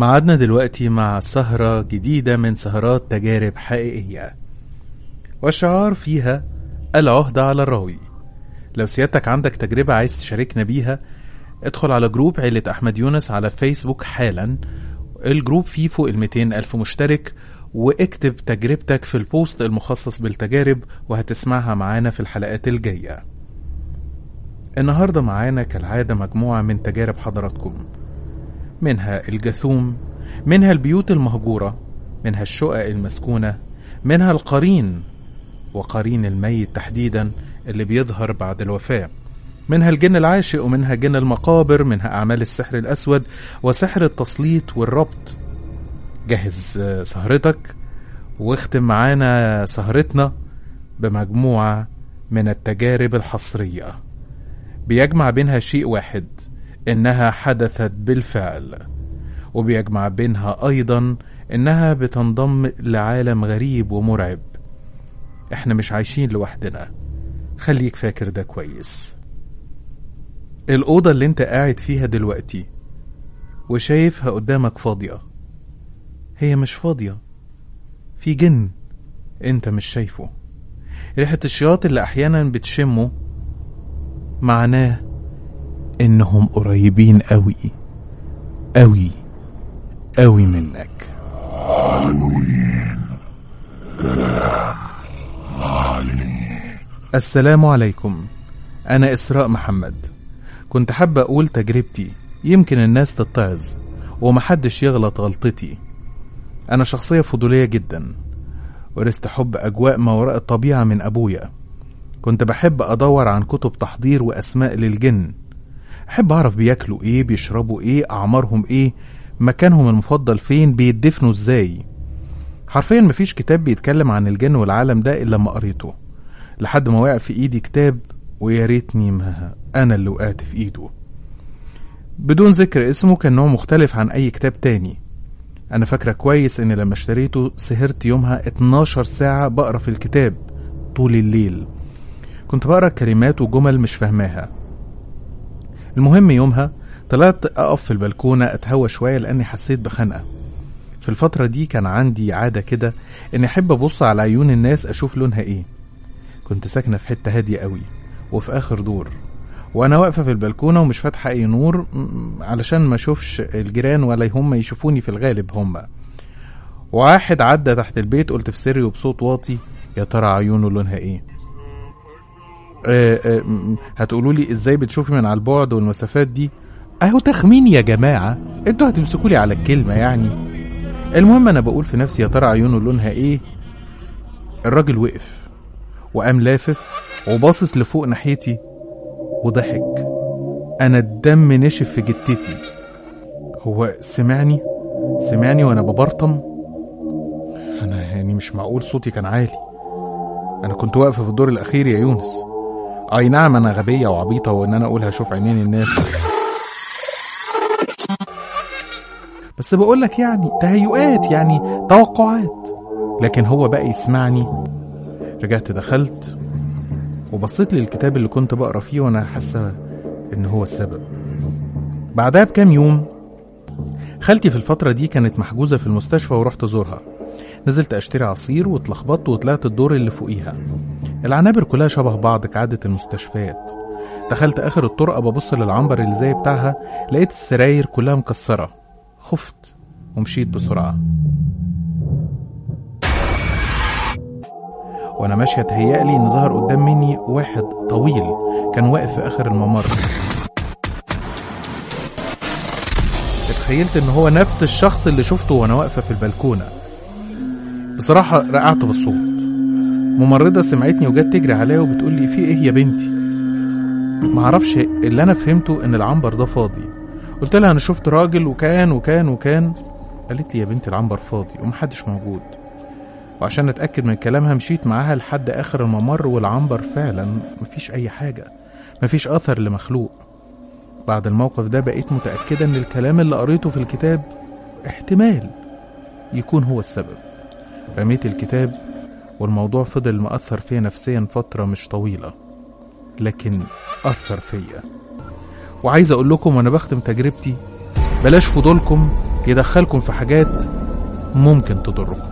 معادنا دلوقتي مع سهرة جديدة من سهرات تجارب حقيقية والشعار فيها العهدة على الراوي لو سيادتك عندك تجربة عايز تشاركنا بيها ادخل على جروب عيلة أحمد يونس على فيسبوك حالا الجروب فيه فوق ال 200 ألف مشترك واكتب تجربتك في البوست المخصص بالتجارب وهتسمعها معانا في الحلقات الجاية النهاردة معانا كالعادة مجموعة من تجارب حضراتكم منها الجثوم منها البيوت المهجورة منها الشقق المسكونة منها القرين وقرين الميت تحديدا اللي بيظهر بعد الوفاة منها الجن العاشق ومنها جن المقابر منها أعمال السحر الأسود وسحر التسليط والربط جهز آه، سهرتك واختم معانا سهرتنا بمجموعة من التجارب الحصرية بيجمع بينها شيء واحد إنها حدثت بالفعل وبيجمع بينها أيضا إنها بتنضم لعالم غريب ومرعب إحنا مش عايشين لوحدنا خليك فاكر ده كويس الأوضة اللي انت قاعد فيها دلوقتي وشايفها قدامك فاضية هي مش فاضية في جن انت مش شايفه ريحة الشياط اللي أحيانا بتشمه معناه إنهم قريبين أوي أوي أوي منك السلام عليكم أنا إسراء محمد كنت حابة أقول تجربتي يمكن الناس تتعظ ومحدش يغلط غلطتي أنا شخصية فضولية جدا ورثت حب أجواء ما وراء الطبيعة من أبويا كنت بحب أدور عن كتب تحضير وأسماء للجن أحب أعرف بياكلوا إيه بيشربوا إيه أعمارهم إيه مكانهم المفضل فين بيدفنوا إزاي حرفيا مفيش كتاب بيتكلم عن الجن والعالم ده إلا لما قريته لحد ما وقع في إيدي كتاب ويا ريتني ما أنا اللي وقعت في إيده بدون ذكر اسمه كان نوع مختلف عن أي كتاب تاني أنا فاكرة كويس إن لما اشتريته سهرت يومها 12 ساعة بقرا في الكتاب طول الليل كنت بقرا كلمات وجمل مش فاهماها المهم يومها طلعت أقف في البلكونة أتهوى شوية لأني حسيت بخنقة في الفترة دي كان عندي عادة كده إني أحب أبص على عيون الناس أشوف لونها إيه كنت ساكنة في حتة هادية قوي وفي آخر دور وأنا واقفة في البلكونة ومش فاتحة أي نور م- علشان ما أشوفش الجيران ولا هم يشوفوني في الغالب هم واحد عدى تحت البيت قلت في سري وبصوت واطي يا ترى عيونه لونها إيه آه، آه، م- هتقولوا لي ازاي بتشوفي من على البعد والمسافات دي اهو تخمين يا جماعه انتوا هتمسكوا لي على الكلمه يعني المهم انا بقول في نفسي يا ترى عيونه لونها ايه الراجل وقف وقام لافف وباصص لفوق ناحيتي وضحك انا الدم نشف في جتتي هو سمعني سمعني وانا ببرطم انا يعني مش معقول صوتي كان عالي انا كنت واقفه في الدور الاخير يا يونس اي نعم انا غبيه وعبيطه وان انا اقول هشوف عينين الناس بس بقول لك يعني تهيؤات يعني توقعات لكن هو بقى يسمعني رجعت دخلت وبصيت للكتاب اللي كنت بقرا فيه وانا حاسه ان هو السبب بعدها بكام يوم خالتي في الفترة دي كانت محجوزة في المستشفى ورحت أزورها نزلت أشتري عصير واتلخبطت وطلعت الدور اللي فوقيها العنابر كلها شبه بعض كعادة المستشفيات دخلت آخر الطرقة ببص للعنبر اللي زي بتاعها لقيت السراير كلها مكسرة خفت ومشيت بسرعة وانا ماشيه تهيألي ان ظهر قدام مني واحد طويل كان واقف في اخر الممر اتخيلت ان هو نفس الشخص اللي شفته وانا واقفه في البلكونه بصراحه رقعت بالصوت ممرضه سمعتني وجت تجري عليا وبتقول لي في ايه يا بنتي معرفش اللي انا فهمته ان العنبر ده فاضي قلت لها انا شفت راجل وكان وكان وكان قالت لي يا بنتي العنبر فاضي ومحدش موجود وعشان اتاكد من كلامها مشيت معاها لحد اخر الممر والعنبر فعلا مفيش اي حاجه مفيش اثر لمخلوق بعد الموقف ده بقيت متاكده ان الكلام اللي قريته في الكتاب احتمال يكون هو السبب رميت الكتاب والموضوع فضل مأثر فيا نفسيا فترة مش طويلة لكن أثر فيا وعايز أقول لكم وأنا بختم تجربتي بلاش فضولكم يدخلكم في حاجات ممكن تضركم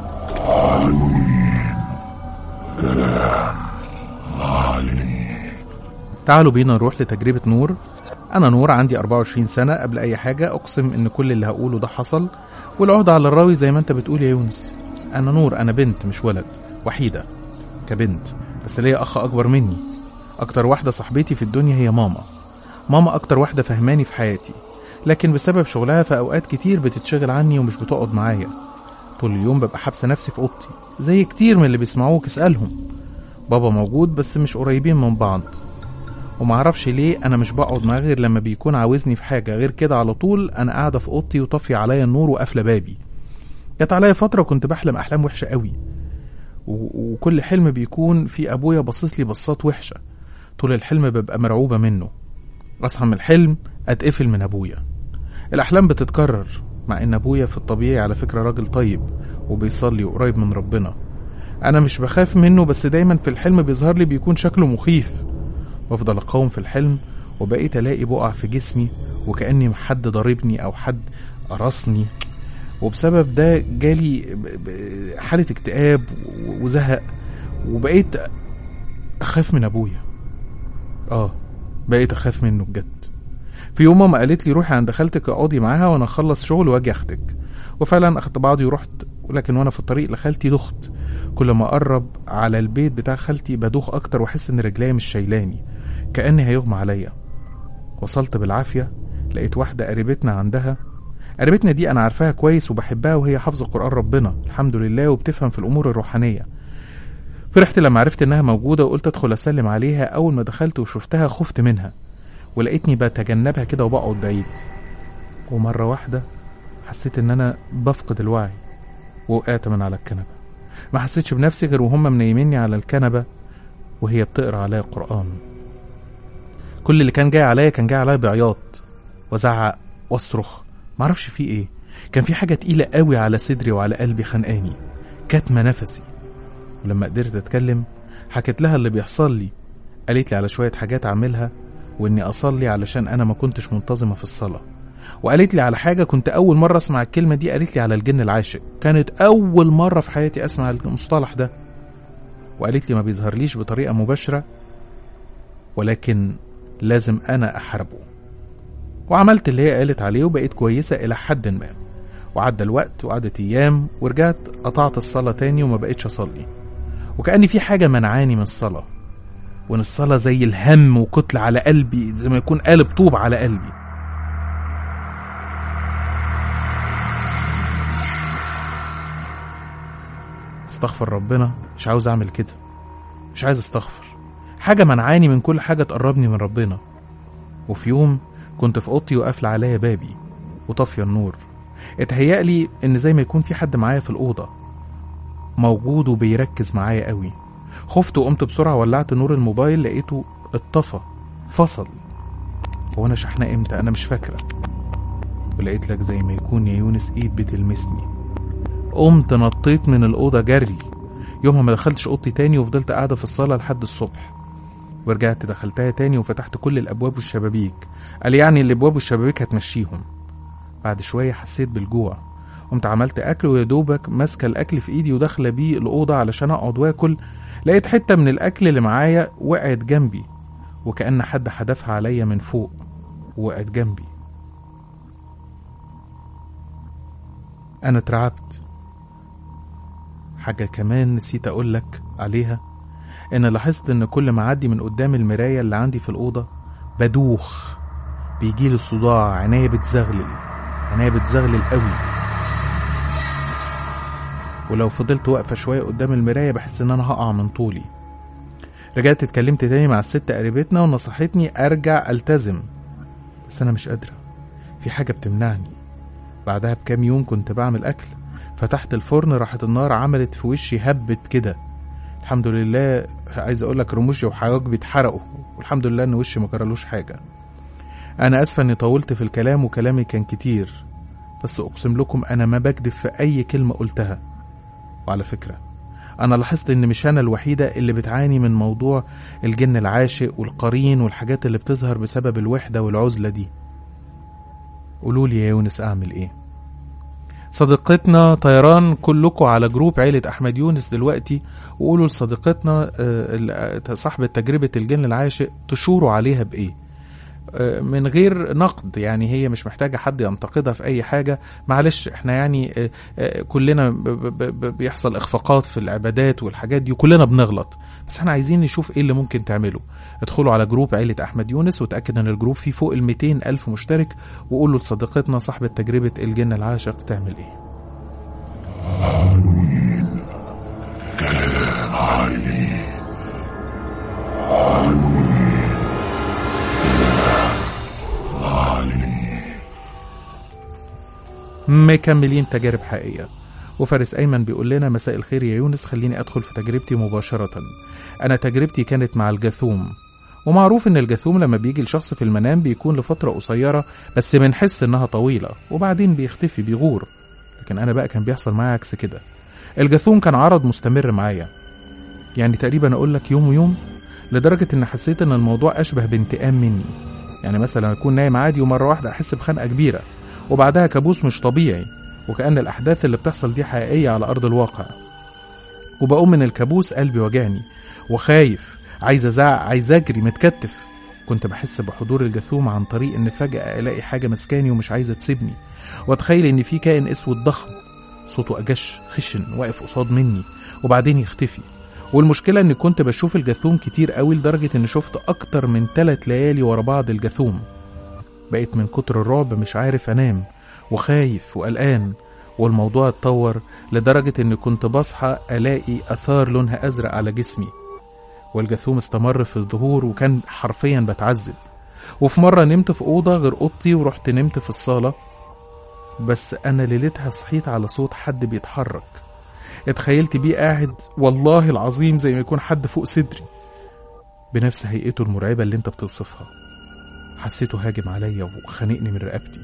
تعالوا بينا نروح لتجربة نور أنا نور عندي 24 سنة قبل أي حاجة أقسم إن كل اللي هقوله ده حصل والعهدة على الراوي زي ما أنت بتقول يا يونس أنا نور أنا بنت مش ولد وحيدة كبنت بس ليا أخ أكبر مني أكتر واحدة صاحبتي في الدنيا هي ماما ماما أكتر واحدة فهماني في حياتي لكن بسبب شغلها في أوقات كتير بتتشغل عني ومش بتقعد معايا طول اليوم ببقى حابسة نفسي في أوضتي زي كتير من اللي بيسمعوك اسألهم بابا موجود بس مش قريبين من بعض ومعرفش ليه انا مش بقعد معاه غير لما بيكون عاوزني في حاجه غير كده على طول انا قاعده في اوضتي وطافيه عليا النور وقافله بابي جت عليا فتره كنت بحلم احلام وحشه قوي و- وكل حلم بيكون في ابويا باصص لي بصات وحشه طول الحلم ببقى مرعوبه منه اصحى من الحلم اتقفل من ابويا الاحلام بتتكرر مع ان ابويا في الطبيعي على فكره راجل طيب وبيصلي وقريب من ربنا انا مش بخاف منه بس دايما في الحلم بيظهر لي بيكون شكله مخيف بفضل اقاوم في الحلم وبقيت الاقي بقع في جسمي وكاني حد ضاربني او حد قرصني وبسبب ده جالي ب- ب- حاله اكتئاب و- وزهق وبقيت اخاف من ابويا اه بقيت اخاف منه بجد في يوم ماما قالت لي روحي عند خالتك اقعدي معاها وانا اخلص شغل واجي اخدك وفعلا اخدت بعضي ورحت ولكن وانا في الطريق لخالتي دخت كل ما اقرب على البيت بتاع خالتي بدوخ اكتر واحس ان رجليا مش شايلاني كاني هيغمى عليا وصلت بالعافيه لقيت واحده قريبتنا عندها قريبتنا دي انا عارفاها كويس وبحبها وهي حافظه قران ربنا الحمد لله وبتفهم في الامور الروحانيه فرحت لما عرفت انها موجوده وقلت ادخل اسلم عليها اول ما دخلت وشفتها خفت منها ولقيتني بتجنبها كده وبقعد بعيد ومره واحده حسيت ان انا بفقد الوعي ووقعت من على الكنبه ما حسيتش بنفسي غير وهم منيميني على الكنبه وهي بتقرا عليا قران كل اللي كان جاي عليا كان جاي عليا بعياط وزعق واصرخ معرفش في ايه كان في حاجه تقيله قوي على صدري وعلى قلبي خانقاني كاتمه نفسي ولما قدرت اتكلم حكيت لها اللي بيحصل لي قالت لي على شويه حاجات اعملها واني اصلي علشان انا ما كنتش منتظمه في الصلاه وقالت لي على حاجه كنت اول مره اسمع الكلمه دي قالت لي على الجن العاشق كانت اول مره في حياتي اسمع المصطلح ده وقالت لي ما بيظهرليش بطريقه مباشره ولكن لازم انا احاربه وعملت اللي هي قالت عليه وبقيت كويسه الى حد ما وعدى الوقت وعدت ايام ورجعت قطعت الصلاه تاني وما بقيتش اصلي وكأن في حاجه منعاني من الصلاه وان الصلاه زي الهم وكتل على قلبي زي ما يكون قالب طوب على قلبي استغفر ربنا مش عاوز اعمل كده مش عايز استغفر حاجه منعاني من كل حاجه تقربني من ربنا وفي يوم كنت في اوضتي وقافله عليا بابي وطافيه النور اتهيألي ان زي ما يكون في حد معايا في الاوضه موجود وبيركز معايا قوي خفت وقمت بسرعه ولعت نور الموبايل لقيته اتطفى فصل هو انا شحناه امتى انا مش فاكره ولقيت لك زي ما يكون يا يونس ايد بتلمسني قمت نطيت من الاوضه جري يومها ما دخلتش اوضتي تاني وفضلت قاعده في الصاله لحد الصبح ورجعت دخلتها تاني وفتحت كل الابواب والشبابيك قال يعني الابواب والشبابيك هتمشيهم بعد شويه حسيت بالجوع قمت عملت اكل ويا دوبك ماسكه الاكل في ايدي وداخله بيه الاوضه علشان اقعد واكل لقيت حته من الاكل اللي معايا وقعت جنبي وكأن حد حدفها عليا من فوق وقعت جنبي انا اترعبت حاجه كمان نسيت اقولك عليها ان لاحظت ان كل ما اعدي من قدام المرايه اللي عندي في الاوضه بدوخ بيجيلي صداع عينيا بتزغلل عينيا بتزغلل قوي ولو فضلت واقفه شويه قدام المرايه بحس ان انا هقع من طولي رجعت اتكلمت تاني مع الست قريبتنا ونصحتني ارجع التزم بس انا مش قادره في حاجه بتمنعني بعدها بكام يوم كنت بعمل اكل فتحت الفرن راحت النار عملت في وشي هبت كده الحمد لله عايز اقول لك رموشي وحواجبي اتحرقوا والحمد لله ان وشي ما جرالوش حاجه انا اسفه اني طولت في الكلام وكلامي كان كتير بس اقسم لكم انا ما بكذب في اي كلمه قلتها وعلى فكره انا لاحظت ان مش انا الوحيده اللي بتعاني من موضوع الجن العاشق والقرين والحاجات اللي بتظهر بسبب الوحده والعزله دي قولولي يا يونس اعمل ايه صديقتنا طيران كلكم على جروب عيلة أحمد يونس دلوقتي وقولوا لصديقتنا آه، ال- صاحبة تجربة الجن العاشق تشوروا عليها بإيه آه، من غير نقد يعني هي مش محتاجة حد ينتقدها في أي حاجة معلش احنا يعني آه، آه، كلنا ب- ب- ب- بيحصل إخفاقات في العبادات والحاجات دي وكلنا بنغلط بس احنا عايزين نشوف ايه اللي ممكن تعمله ادخلوا على جروب عيلة أحمد يونس وتأكد ان الجروب فيه فوق ال 200 ألف مشترك وقولوا لصديقتنا صاحبة تجربة الجن العاشق تعمل ايه مكملين تجارب حقيقية وفارس أيمن بيقول لنا مساء الخير يا يونس خليني أدخل في تجربتي مباشرة أنا تجربتي كانت مع الجاثوم ومعروف إن الجاثوم لما بيجي لشخص في المنام بيكون لفترة قصيرة بس بنحس إنها طويلة وبعدين بيختفي بيغور لكن أنا بقى كان بيحصل معايا عكس كده الجاثوم كان عرض مستمر معايا يعني تقريبا أقول لك يوم ويوم لدرجة إن حسيت إن الموضوع أشبه بانتقام مني يعني مثلا أكون نايم عادي ومرة واحدة أحس بخنقة كبيرة وبعدها كابوس مش طبيعي وكأن الأحداث اللي بتحصل دي حقيقية على أرض الواقع وبقوم من الكابوس قلبي وجعني وخايف عايز أزعق عايز أجري متكتف كنت بحس بحضور الجاثوم عن طريق إن فجأة ألاقي حاجة مسكاني ومش عايزة تسيبني وأتخيل إن في كائن أسود ضخم صوته أجش خشن واقف قصاد مني وبعدين يختفي والمشكلة إني كنت بشوف الجاثوم كتير قوي لدرجة إني شفت أكتر من تلات ليالي ورا بعض الجاثوم بقيت من كتر الرعب مش عارف أنام وخايف وقلقان والموضوع اتطور لدرجة إني كنت بصحى ألاقي أثار لونها أزرق على جسمي والجاثوم استمر في الظهور وكان حرفيا بتعذب وفي مرة نمت في أوضة غير أوضتي ورحت نمت في الصالة بس أنا ليلتها صحيت على صوت حد بيتحرك اتخيلت بيه قاعد والله العظيم زي ما يكون حد فوق صدري بنفس هيئته المرعبة اللي انت بتوصفها حسيته هاجم عليا وخانقني من رقبتي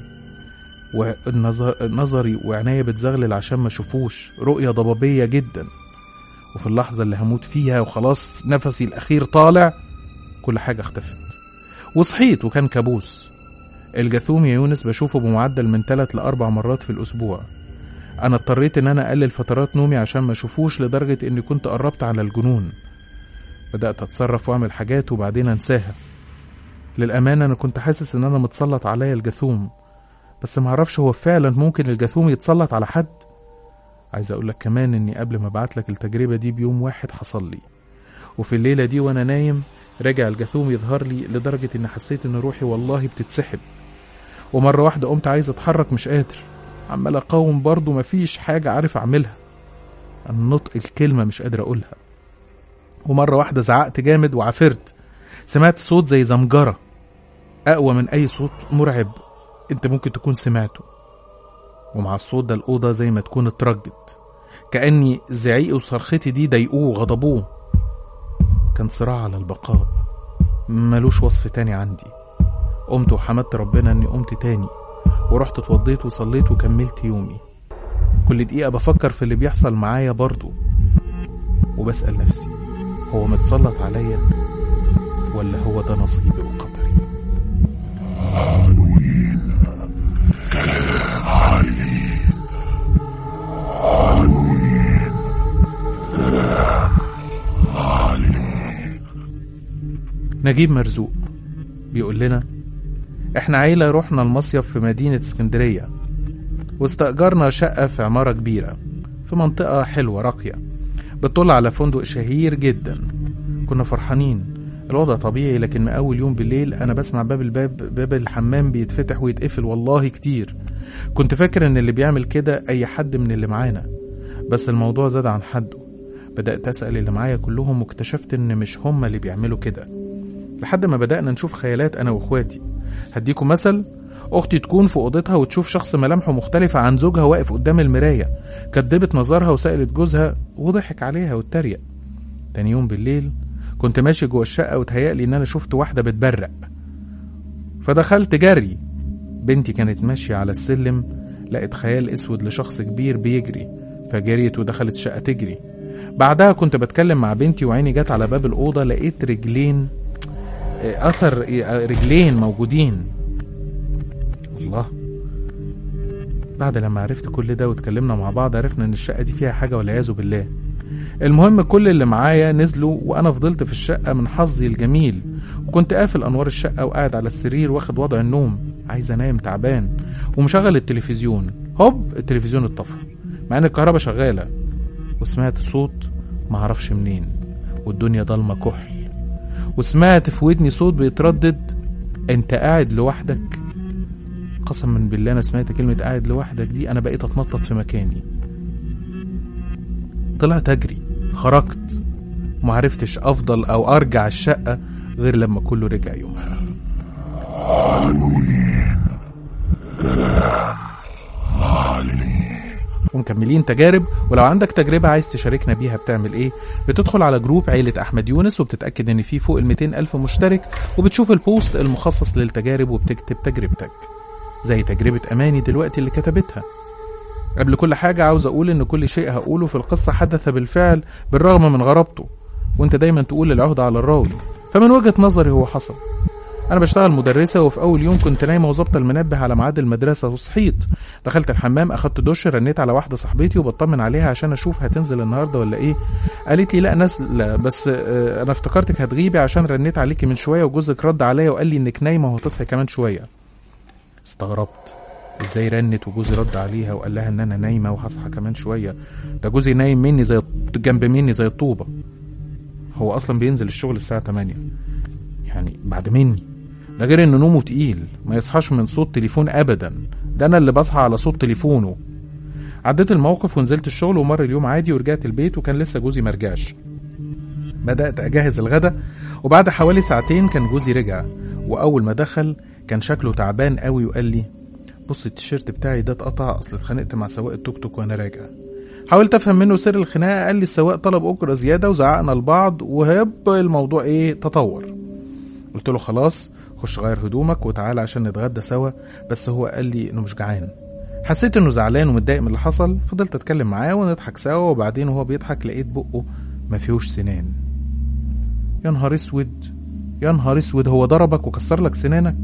والنظر نظري وعناية بتزغلل عشان ما اشوفوش رؤية ضبابية جدا وفي اللحظة اللي هموت فيها وخلاص نفسي الأخير طالع كل حاجة اختفت وصحيت وكان كابوس الجاثوم يا يونس بشوفه بمعدل من ثلاث لأربع مرات في الأسبوع أنا اضطريت إن أنا أقلل فترات نومي عشان ما أشوفوش لدرجة إني كنت قربت على الجنون بدأت أتصرف وأعمل حاجات وبعدين أنساها للأمانة أنا كنت حاسس إن أنا متسلط عليا الجاثوم بس معرفش هو فعلا ممكن الجاثوم يتسلط على حد عايز أقولك كمان إني قبل ما أبعتلك التجربة دي بيوم واحد حصل لي وفي الليلة دي وأنا نايم رجع الجاثوم يظهر لي لدرجة إني حسيت إن روحي والله بتتسحب ومرة واحدة قمت عايز أتحرك مش قادر عمال أقاوم برضه مفيش حاجة عارف أعملها النطق الكلمة مش قادر أقولها ومرة واحدة زعقت جامد وعفرت سمعت صوت زي زمجرة أقوى من أي صوت مرعب أنت ممكن تكون سمعته ومع الصوت ده الأوضة زي ما تكون اترجت كأني زعيقي وصرختي دي ضايقوه وغضبوه كان صراع على البقاء ملوش وصف تاني عندي قمت وحمدت ربنا اني قمت تاني ورحت اتوضيت وصليت وكملت يومي كل دقيقة بفكر في اللي بيحصل معايا برضه وبسأل نفسي هو متسلط عليا ولا هو ده نصيبي وقدري نجيب مرزوق بيقول لنا احنا عيلة رحنا المصيف في مدينة اسكندرية واستأجرنا شقة في عمارة كبيرة في منطقة حلوة راقية بتطل على فندق شهير جدا كنا فرحانين الوضع طبيعي لكن من أول يوم بالليل أنا بسمع باب الباب باب الحمام بيتفتح ويتقفل والله كتير كنت فاكر إن اللي بيعمل كده أي حد من اللي معانا بس الموضوع زاد عن حده بدأت أسأل اللي معايا كلهم واكتشفت إن مش هما اللي بيعملوا كده لحد ما بدأنا نشوف خيالات أنا وإخواتي هديكم مثل أختي تكون في أوضتها وتشوف شخص ملامحه مختلفة عن زوجها واقف قدام المراية كدبت نظرها وسألت جوزها وضحك عليها واتريق تاني يوم بالليل كنت ماشي جوه الشقة وتهيألي إن أنا شفت واحدة بتبرق فدخلت جري بنتي كانت ماشية على السلم لقت خيال أسود لشخص كبير بيجري فجريت ودخلت الشقة تجري بعدها كنت بتكلم مع بنتي وعيني جت على باب الأوضة لقيت رجلين أثر رجلين موجودين الله بعد لما عرفت كل ده واتكلمنا مع بعض عرفنا ان الشقة دي فيها حاجة والعياذ بالله المهم كل اللي معايا نزلوا وانا فضلت في الشقة من حظي الجميل وكنت قافل انوار الشقة وقاعد على السرير واخد وضع النوم عايز انام تعبان ومشغل التلفزيون هوب التلفزيون اتطفى مع ان الكهرباء شغالة وسمعت صوت معرفش منين والدنيا ضلمة كحل وسمعت في ودني صوت بيتردد انت قاعد لوحدك قسما بالله انا سمعت كلمة قاعد لوحدك دي انا بقيت اتنطط في مكاني طلعت اجري خرجت ومعرفتش افضل او ارجع الشقة غير لما كله رجع يومها ومكملين تجارب ولو عندك تجربة عايز تشاركنا بيها بتعمل ايه بتدخل على جروب عيلة احمد يونس وبتتأكد ان فيه فوق ال 200 الف مشترك وبتشوف البوست المخصص للتجارب وبتكتب تجربتك زي تجربة اماني دلوقتي اللي كتبتها قبل كل حاجة عاوز اقول ان كل شيء هقوله في القصة حدث بالفعل بالرغم من غرابته وانت دايما تقول العهدة على الراوي فمن وجهة نظري هو حصل انا بشتغل مدرسه وفي اول يوم كنت نايمه وظبط المنبه على ميعاد المدرسه وصحيت دخلت الحمام اخدت دش رنيت على واحده صاحبتي وبطمن عليها عشان اشوف هتنزل النهارده ولا ايه قالت لي لا نازله بس آه، انا افتكرتك هتغيبي عشان رنيت عليكي من شويه وجوزك رد عليا وقال لي انك نايمه وهتصحي كمان شويه استغربت ازاي رنت وجوزي رد عليها وقال لها ان انا نايمه وهصحى كمان شويه ده جوزي نايم مني زي جنب مني زي الطوبه هو اصلا بينزل الشغل الساعه 8 يعني بعد مني ده غير ان نومه تقيل ما يصحاش من صوت تليفون ابدا ده انا اللي بصحى على صوت تليفونه عديت الموقف ونزلت الشغل ومر اليوم عادي ورجعت البيت وكان لسه جوزي مرجعش بدأت أجهز الغدا وبعد حوالي ساعتين كان جوزي رجع وأول ما دخل كان شكله تعبان قوي وقال لي بص التيشيرت بتاعي ده اتقطع أصل اتخانقت مع سواق التوك توك وأنا راجع حاولت أفهم منه سر الخناقة قال لي السواق طلب أجرة زيادة وزعقنا لبعض وهب الموضوع إيه تطور قلت له خلاص خش غير هدومك وتعالى عشان نتغدى سوا بس هو قال لي انه مش جعان حسيت انه زعلان ومتضايق من اللي حصل فضلت اتكلم معاه ونضحك سوا وبعدين وهو بيضحك لقيت بقه ما فيهوش سنان يا نهار اسود يا نهار اسود هو ضربك وكسر لك سنانك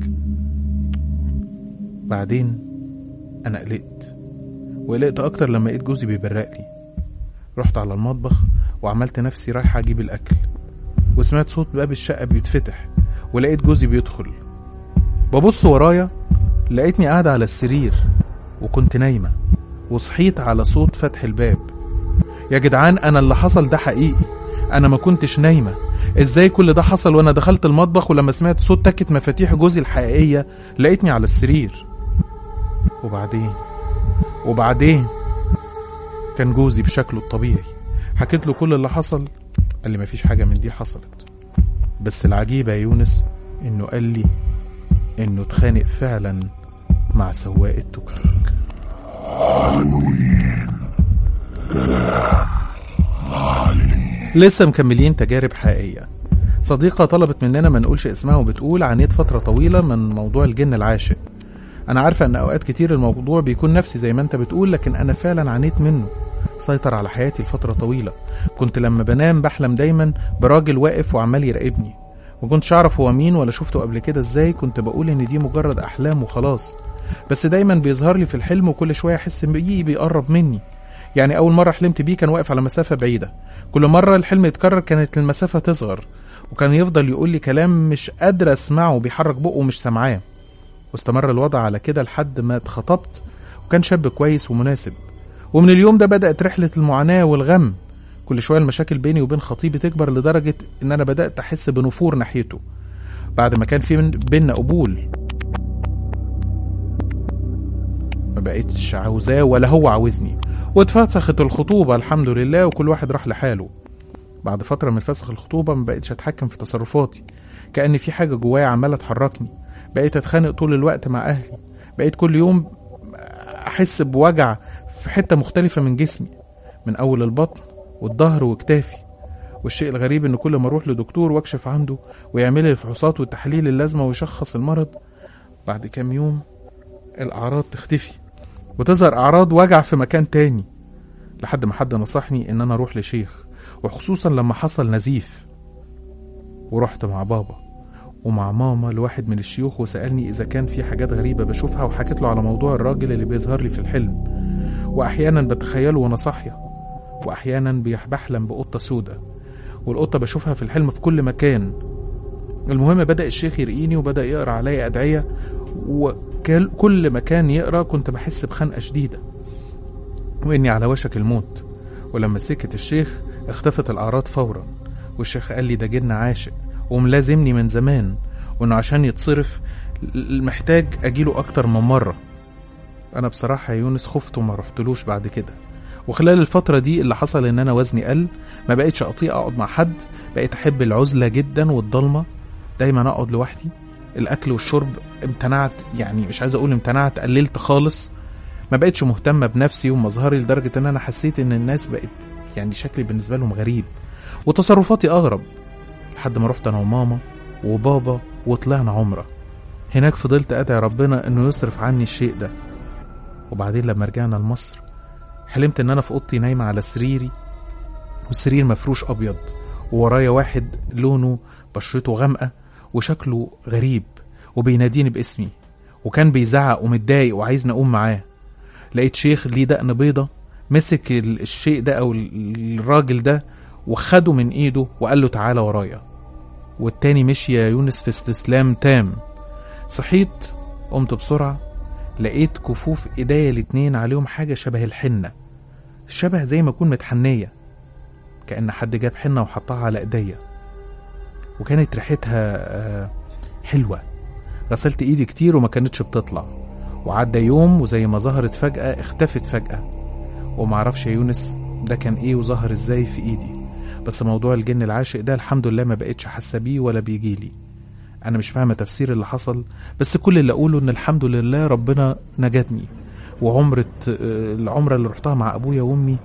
بعدين انا قلقت وقلقت اكتر لما لقيت جوزي بيبرق لي رحت على المطبخ وعملت نفسي رايحه اجيب الاكل وسمعت صوت باب الشقه بيتفتح ولقيت جوزي بيدخل ببص ورايا لقيتني قاعدة على السرير وكنت نايمة وصحيت على صوت فتح الباب يا جدعان أنا اللي حصل ده حقيقي أنا ما كنتش نايمة إزاي كل ده حصل وأنا دخلت المطبخ ولما سمعت صوت تكة مفاتيح جوزي الحقيقية لقيتني على السرير وبعدين وبعدين كان جوزي بشكله الطبيعي حكيت له كل اللي حصل قال لي مفيش حاجة من دي حصلت بس العجيب يا يونس انه قال لي انه اتخانق فعلا مع سواق التوك توك لسه مكملين تجارب حقيقية صديقة طلبت مننا ما نقولش اسمها وبتقول عانيت فترة طويلة من موضوع الجن العاشق أنا عارفة إن أوقات كتير الموضوع بيكون نفسي زي ما أنت بتقول لكن أنا فعلا عانيت منه سيطر على حياتي لفترة طويلة كنت لما بنام بحلم دايما براجل واقف وعمال يراقبني ما كنتش أعرف هو مين ولا شفته قبل كده إزاي كنت بقول إن دي مجرد أحلام وخلاص بس دايما بيظهر لي في الحلم وكل شوية أحس بيه بيقرب مني يعني أول مرة حلمت بيه كان واقف على مسافة بعيدة كل مرة الحلم يتكرر كانت المسافة تصغر وكان يفضل يقول لي كلام مش قادر أسمعه بيحرك بقه ومش سامعاه واستمر الوضع على كده لحد ما اتخطبت وكان شاب كويس ومناسب ومن اليوم ده بدأت رحلة المعاناة والغم كل شوية المشاكل بيني وبين خطيبي تكبر لدرجة إن أنا بدأت أحس بنفور ناحيته بعد ما كان في من- بينا قبول ما بقيتش عاوزاه ولا هو عاوزني واتفسخت الخطوبة الحمد لله وكل واحد راح لحاله بعد فترة من فسخ الخطوبة ما بقيتش أتحكم في تصرفاتي كأن في حاجة جوايا عمالة تحركني بقيت أتخانق طول الوقت مع أهلي بقيت كل يوم أحس بوجع في حتة مختلفة من جسمي من أول البطن والظهر وكتافي والشيء الغريب إن كل ما أروح لدكتور وأكشف عنده ويعمل لي الفحوصات والتحاليل اللازمة ويشخص المرض بعد كام يوم الأعراض تختفي وتظهر أعراض وجع في مكان تاني لحد ما حد نصحني إن أنا أروح لشيخ وخصوصا لما حصل نزيف ورحت مع بابا ومع ماما لواحد من الشيوخ وسألني إذا كان في حاجات غريبة بشوفها وحكيت له على موضوع الراجل اللي بيظهر لي في الحلم وأحيانا بتخيله وأنا صاحية وأحيانا بيح- بحلم بقطة سودة والقطة بشوفها في الحلم في كل مكان المهم بدأ الشيخ يرقيني وبدأ يقرأ عليا أدعية وكل ما كان يقرأ كنت بحس بخنقة شديدة وإني على وشك الموت ولما سكت الشيخ اختفت الأعراض فورا والشيخ قال لي ده جن عاشق وملازمني من زمان وإنه عشان يتصرف ل- محتاج أجيله أكتر من مرة أنا بصراحة يا يونس خفت وما رحتلوش بعد كده وخلال الفترة دي اللي حصل إن أنا وزني قل ما بقتش أطيق أقعد مع حد بقيت أحب العزلة جدا والضلمة دايما أقعد لوحدي الأكل والشرب امتنعت يعني مش عايز أقول امتنعت قللت خالص ما بقتش مهتمة بنفسي ومظهري لدرجة إن أنا حسيت إن الناس بقت يعني شكلي بالنسبة لهم غريب وتصرفاتي أغرب لحد ما رحت أنا وماما وبابا وطلعنا عمرة هناك فضلت أدعي ربنا إنه يصرف عني الشيء ده وبعدين لما رجعنا لمصر حلمت إن أنا في أوضتي نايمة على سريري والسرير مفروش أبيض وورايا واحد لونه بشرته غامقة وشكله غريب وبيناديني باسمي وكان بيزعق ومتضايق وعايزني أقوم معاه لقيت شيخ ليه دقن بيضة مسك ال- الشيء ده أو ال- الراجل ده وخده من إيده وقال له تعالى ورايا والتاني مشي يا يونس في استسلام تام صحيت قمت بسرعة لقيت كفوف ايديا الاتنين عليهم حاجة شبه الحنة شبه زي ما اكون متحنية كأن حد جاب حنة وحطها على ايديا وكانت ريحتها آه، حلوة غسلت ايدي كتير وما كانتش بتطلع وعدى يوم وزي ما ظهرت فجأة اختفت فجأة ومعرفش يا يونس ده كان ايه وظهر ازاي في ايدي بس موضوع الجن العاشق ده الحمد لله ما بقتش حاسه بيه ولا بيجيلي انا مش فاهمه تفسير اللي حصل بس كل اللي اقوله ان الحمد لله ربنا نجدني وعمرة آه، العمرة اللي رحتها مع ابويا وامي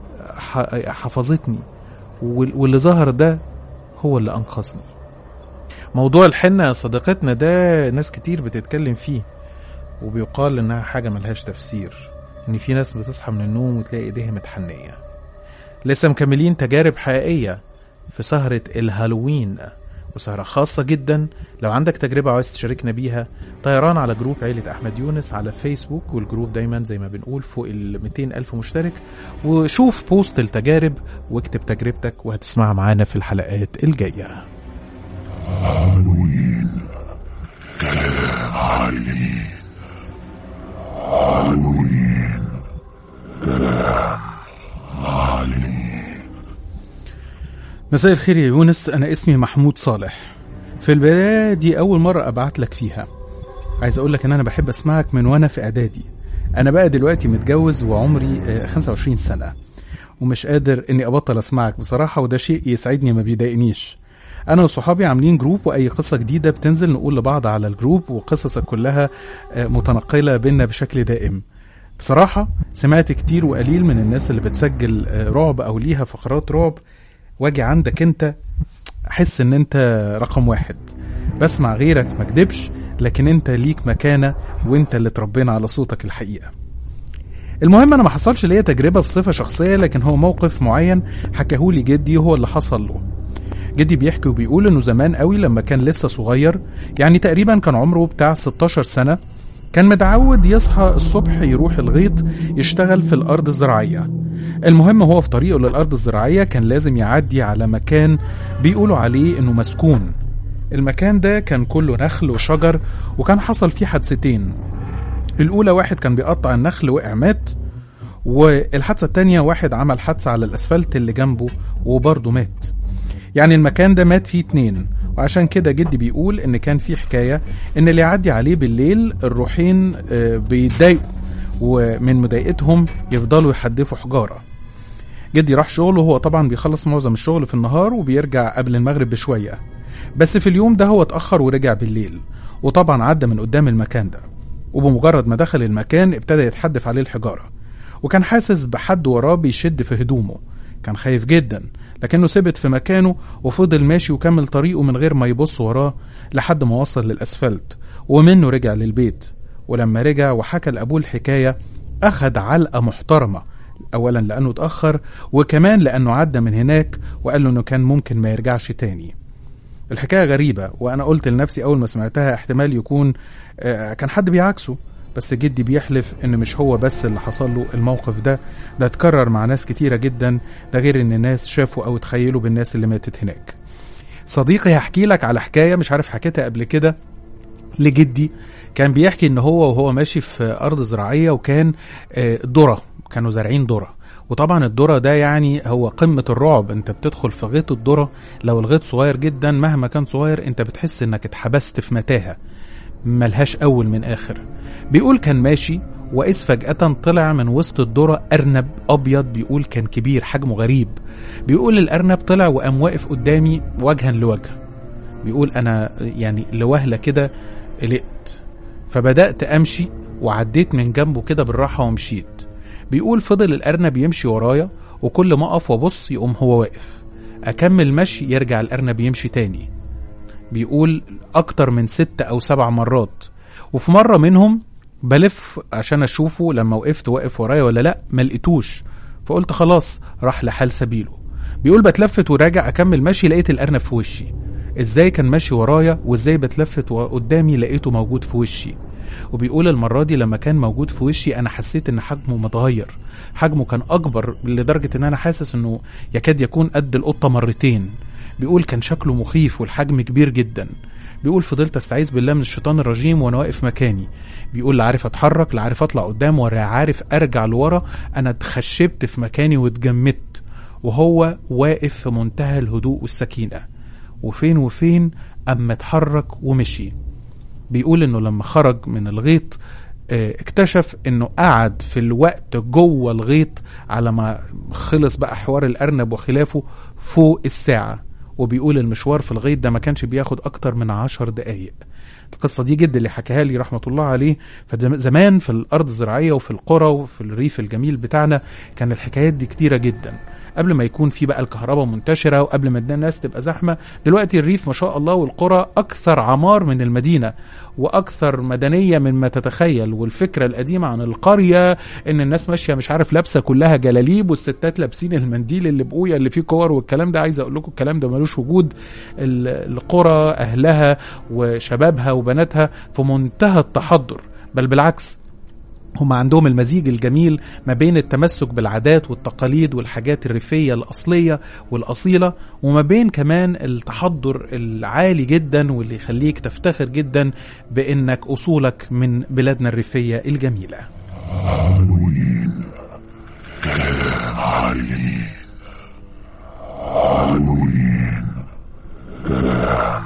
ح- حفظتني وال- واللي ظهر ده هو اللي انقذني موضوع الحنة يا صديقتنا ده ناس كتير بتتكلم فيه وبيقال انها حاجة ملهاش تفسير ان في ناس بتصحى من النوم وتلاقي ايديها متحنية لسه مكملين تجارب حقيقية في سهرة الهالوين وسهرة خاصة جدا لو عندك تجربة عايز تشاركنا بيها طيران على جروب عيلة أحمد يونس على فيسبوك والجروب دايما زي ما بنقول فوق ال 200 ألف مشترك وشوف بوست التجارب واكتب تجربتك وهتسمعها معانا في الحلقات الجاية هالوين كلام عائلي هالوين كلام عائلي مساء الخير يا يونس أنا اسمي محمود صالح في البداية دي أول مرة أبعت لك فيها عايز أقول لك إن أنا بحب أسمعك من وأنا في إعدادي أنا بقى دلوقتي متجوز وعمري آه، 25 سنة ومش قادر إني أبطل أسمعك بصراحة وده شيء يسعدني ما بيضايقنيش أنا وصحابي عاملين جروب وأي قصة جديدة بتنزل نقول لبعض على الجروب وقصصك كلها آه، متنقلة بينا بشكل دائم بصراحة سمعت كتير وقليل من الناس اللي بتسجل آه، رعب أو ليها فقرات رعب واجي عندك انت احس ان انت رقم واحد بسمع غيرك ما كدبش لكن انت ليك مكانة وانت اللي تربينا على صوتك الحقيقة المهم انا ما حصلش ليا تجربة بصفة شخصية لكن هو موقف معين حكاهولي جدي هو اللي حصل له جدي بيحكي وبيقول انه زمان قوي لما كان لسه صغير يعني تقريبا كان عمره بتاع 16 سنة كان متعود يصحى الصبح يروح الغيط يشتغل في الأرض الزراعية المهم هو في طريقه للأرض الزراعية كان لازم يعدي على مكان بيقولوا عليه إنه مسكون المكان ده كان كله نخل وشجر وكان حصل فيه حادثتين الأولى واحد كان بيقطع النخل وقع مات والحادثة التانية واحد عمل حادثة على الأسفلت اللي جنبه وبرضه مات يعني المكان ده مات فيه اتنين وعشان كده جدي بيقول ان كان في حكايه ان اللي يعدي عليه بالليل الروحين آه، بيتضايقوا ومن مضايقتهم يفضلوا يحدفوا حجاره جدي راح شغله هو طبعا بيخلص معظم الشغل في النهار وبيرجع قبل المغرب بشويه بس في اليوم ده هو اتاخر ورجع بالليل وطبعا عدى من قدام المكان ده وبمجرد ما دخل المكان ابتدى يتحدف عليه الحجاره وكان حاسس بحد وراه بيشد في هدومه كان خايف جدا لكنه ثبت في مكانه وفضل ماشي وكمل طريقه من غير ما يبص وراه لحد ما وصل للأسفلت ومنه رجع للبيت ولما رجع وحكى لأبوه الحكاية أخد علقة محترمة أولا لأنه اتأخر وكمان لأنه عدى من هناك وقال له إنه كان ممكن ما يرجعش تاني الحكايه غريبه وانا قلت لنفسي اول ما سمعتها احتمال يكون آه، كان حد بيعكسه بس جدي بيحلف ان مش هو بس اللي حصل له الموقف ده ده اتكرر مع ناس كتيره جدا ده غير ان الناس شافوا او تخيلوا بالناس اللي ماتت هناك صديقي هحكي لك على حكايه مش عارف حكيتها قبل كده لجدي كان بيحكي ان هو وهو ماشي في ارض زراعيه وكان آه، ذره كانوا زارعين ذره وطبعا الذره ده يعني هو قمه الرعب انت بتدخل في غيط الذره لو الغيط صغير جدا مهما كان صغير انت بتحس انك اتحبست في متاهه ملهاش اول من اخر بيقول كان ماشي واذ فجاه طلع من وسط الذره ارنب ابيض بيقول كان كبير حجمه غريب بيقول الارنب طلع وقام واقف قدامي وجها لوجه بيقول انا يعني لوهله كده قلقت فبدات امشي وعديت من جنبه كده بالراحه ومشيت بيقول فضل الارنب يمشي ورايا وكل ما اقف وابص يقوم هو واقف اكمل مشي يرجع الارنب يمشي تاني بيقول اكتر من ست او سبع مرات وفي مره منهم بلف عشان اشوفه لما وقفت واقف ورايا ولا لا ما لقيتوش فقلت خلاص راح لحال سبيله بيقول بتلفت وراجع اكمل مشي لقيت الارنب في وشي ازاي كان ماشي ورايا وازاي بتلفت قدامي لقيته موجود في وشي وبيقول المرة دي لما كان موجود في وشي أنا حسيت إن حجمه متغير حجمه كان أكبر لدرجة إن أنا حاسس إنه يكاد يكون قد القطة مرتين بيقول كان شكله مخيف والحجم كبير جدا بيقول فضلت استعيذ بالله من الشيطان الرجيم وانا واقف مكاني بيقول لا عارف اتحرك لا عارف اطلع قدام ولا عارف ارجع لورا انا اتخشبت في مكاني واتجمدت وهو واقف في منتهى الهدوء والسكينه وفين وفين اما اتحرك ومشي بيقول انه لما خرج من الغيط اه، اكتشف انه قعد في الوقت جوه الغيط على ما خلص بقى حوار الارنب وخلافه فوق الساعه وبيقول المشوار في الغيط ده ما كانش بياخد اكتر من عشر دقايق القصة دي جد اللي حكاها لي رحمة الله عليه فزمان في الأرض الزراعية وفي القرى وفي الريف الجميل بتاعنا كان الحكايات دي كتيرة جدا قبل ما يكون في بقى الكهرباء منتشرة وقبل ما الناس تبقى زحمة دلوقتي الريف ما شاء الله والقرى أكثر عمار من المدينة وأكثر مدنية مما تتخيل والفكرة القديمة عن القرية إن الناس ماشية مش عارف لابسة كلها جلاليب والستات لابسين المنديل اللي بقوية اللي فيه كور والكلام ده عايز أقول لكم الكلام ده ملوش وجود ال- القرى أهلها وشبابها وبناتها في منتهى التحضر بل بالعكس هم عندهم المزيج الجميل ما بين التمسك بالعادات والتقاليد والحاجات الريفية الأصلية والأصيلة وما بين كمان التحضر العالي جدا واللي يخليك تفتخر جدا بأنك أصولك من بلادنا الريفية الجميلة عناوين كلام عالمين عناوين كلام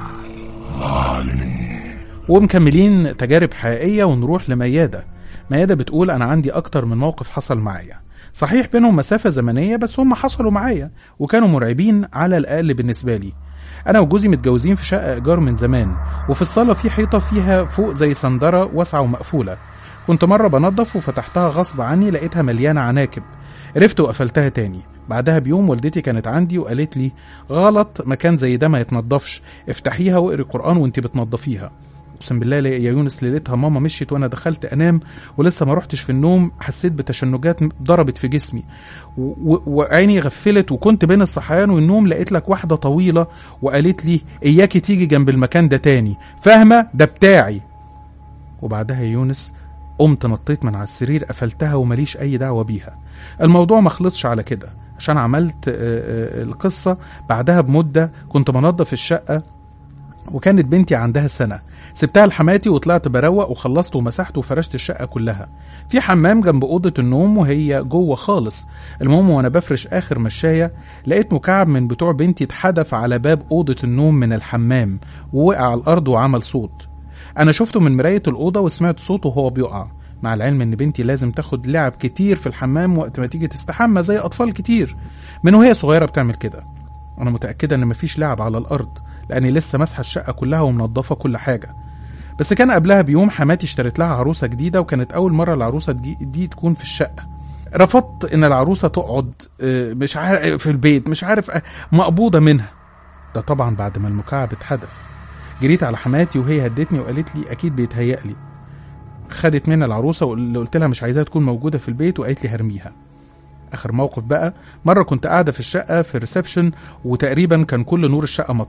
عالمين ومكملين تجارب حقيقية ونروح لميادة ميادة بتقول أنا عندي أكتر من موقف حصل معايا صحيح بينهم مسافة زمنية بس هم حصلوا معايا وكانوا مرعبين على الأقل بالنسبة لي أنا وجوزي متجوزين في شقة إيجار من زمان وفي الصالة في حيطة فيها فوق زي صندرة واسعة ومقفولة كنت مرة بنظف وفتحتها غصب عني لقيتها مليانة عناكب عرفت وقفلتها تاني بعدها بيوم والدتي كانت عندي وقالت لي غلط مكان زي ده ما يتنضفش افتحيها واقري قرآن وانت بتنضفيها اقسم بالله يا يونس ليلتها ماما مشيت وانا دخلت انام ولسه ما رحتش في النوم حسيت بتشنجات ضربت في جسمي و- و- وعيني غفلت وكنت بين الصحيان والنوم لقيت لك واحده طويله وقالت لي اياكي تيجي جنب المكان ده تاني فاهمه ده بتاعي وبعدها يا يونس قمت نطيت من على السرير قفلتها ومليش اي دعوه بيها الموضوع ما خلصش على كده عشان عملت آه، آه، القصه بعدها بمده كنت بنظف الشقه وكانت بنتي عندها سنة سبتها لحماتي وطلعت بروق وخلصت ومسحت وفرشت الشقة كلها في حمام جنب أوضة النوم وهي جوه خالص المهم وأنا بفرش آخر مشاية لقيت مكعب من بتوع بنتي اتحدف على باب أوضة النوم من الحمام ووقع على الأرض وعمل صوت أنا شفته من مراية الأوضة وسمعت صوته وهو بيقع مع العلم ان بنتي لازم تاخد لعب كتير في الحمام وقت ما تيجي تستحمى زي اطفال كتير من وهي صغيره بتعمل كده انا متاكده ان مفيش لعب على الارض لاني لسه ماسحه الشقه كلها ومنضفه كل حاجه بس كان قبلها بيوم حماتي اشترت لها عروسه جديده وكانت اول مره العروسه دي, دي تكون في الشقه رفضت ان العروسه تقعد آه، مش عارف في البيت مش عارف آه، مقبوضه منها ده طبعا بعد ما المكعب اتحدف جريت على حماتي وهي هدتني وقالت لي اكيد بيتهيأ لي خدت مني العروسه واللي قلت لها مش عايزاها تكون موجوده في البيت وقالت لي هرميها اخر موقف بقى مره كنت قاعده في الشقه في الريسبشن وتقريبا كان كل نور الشقه مطفي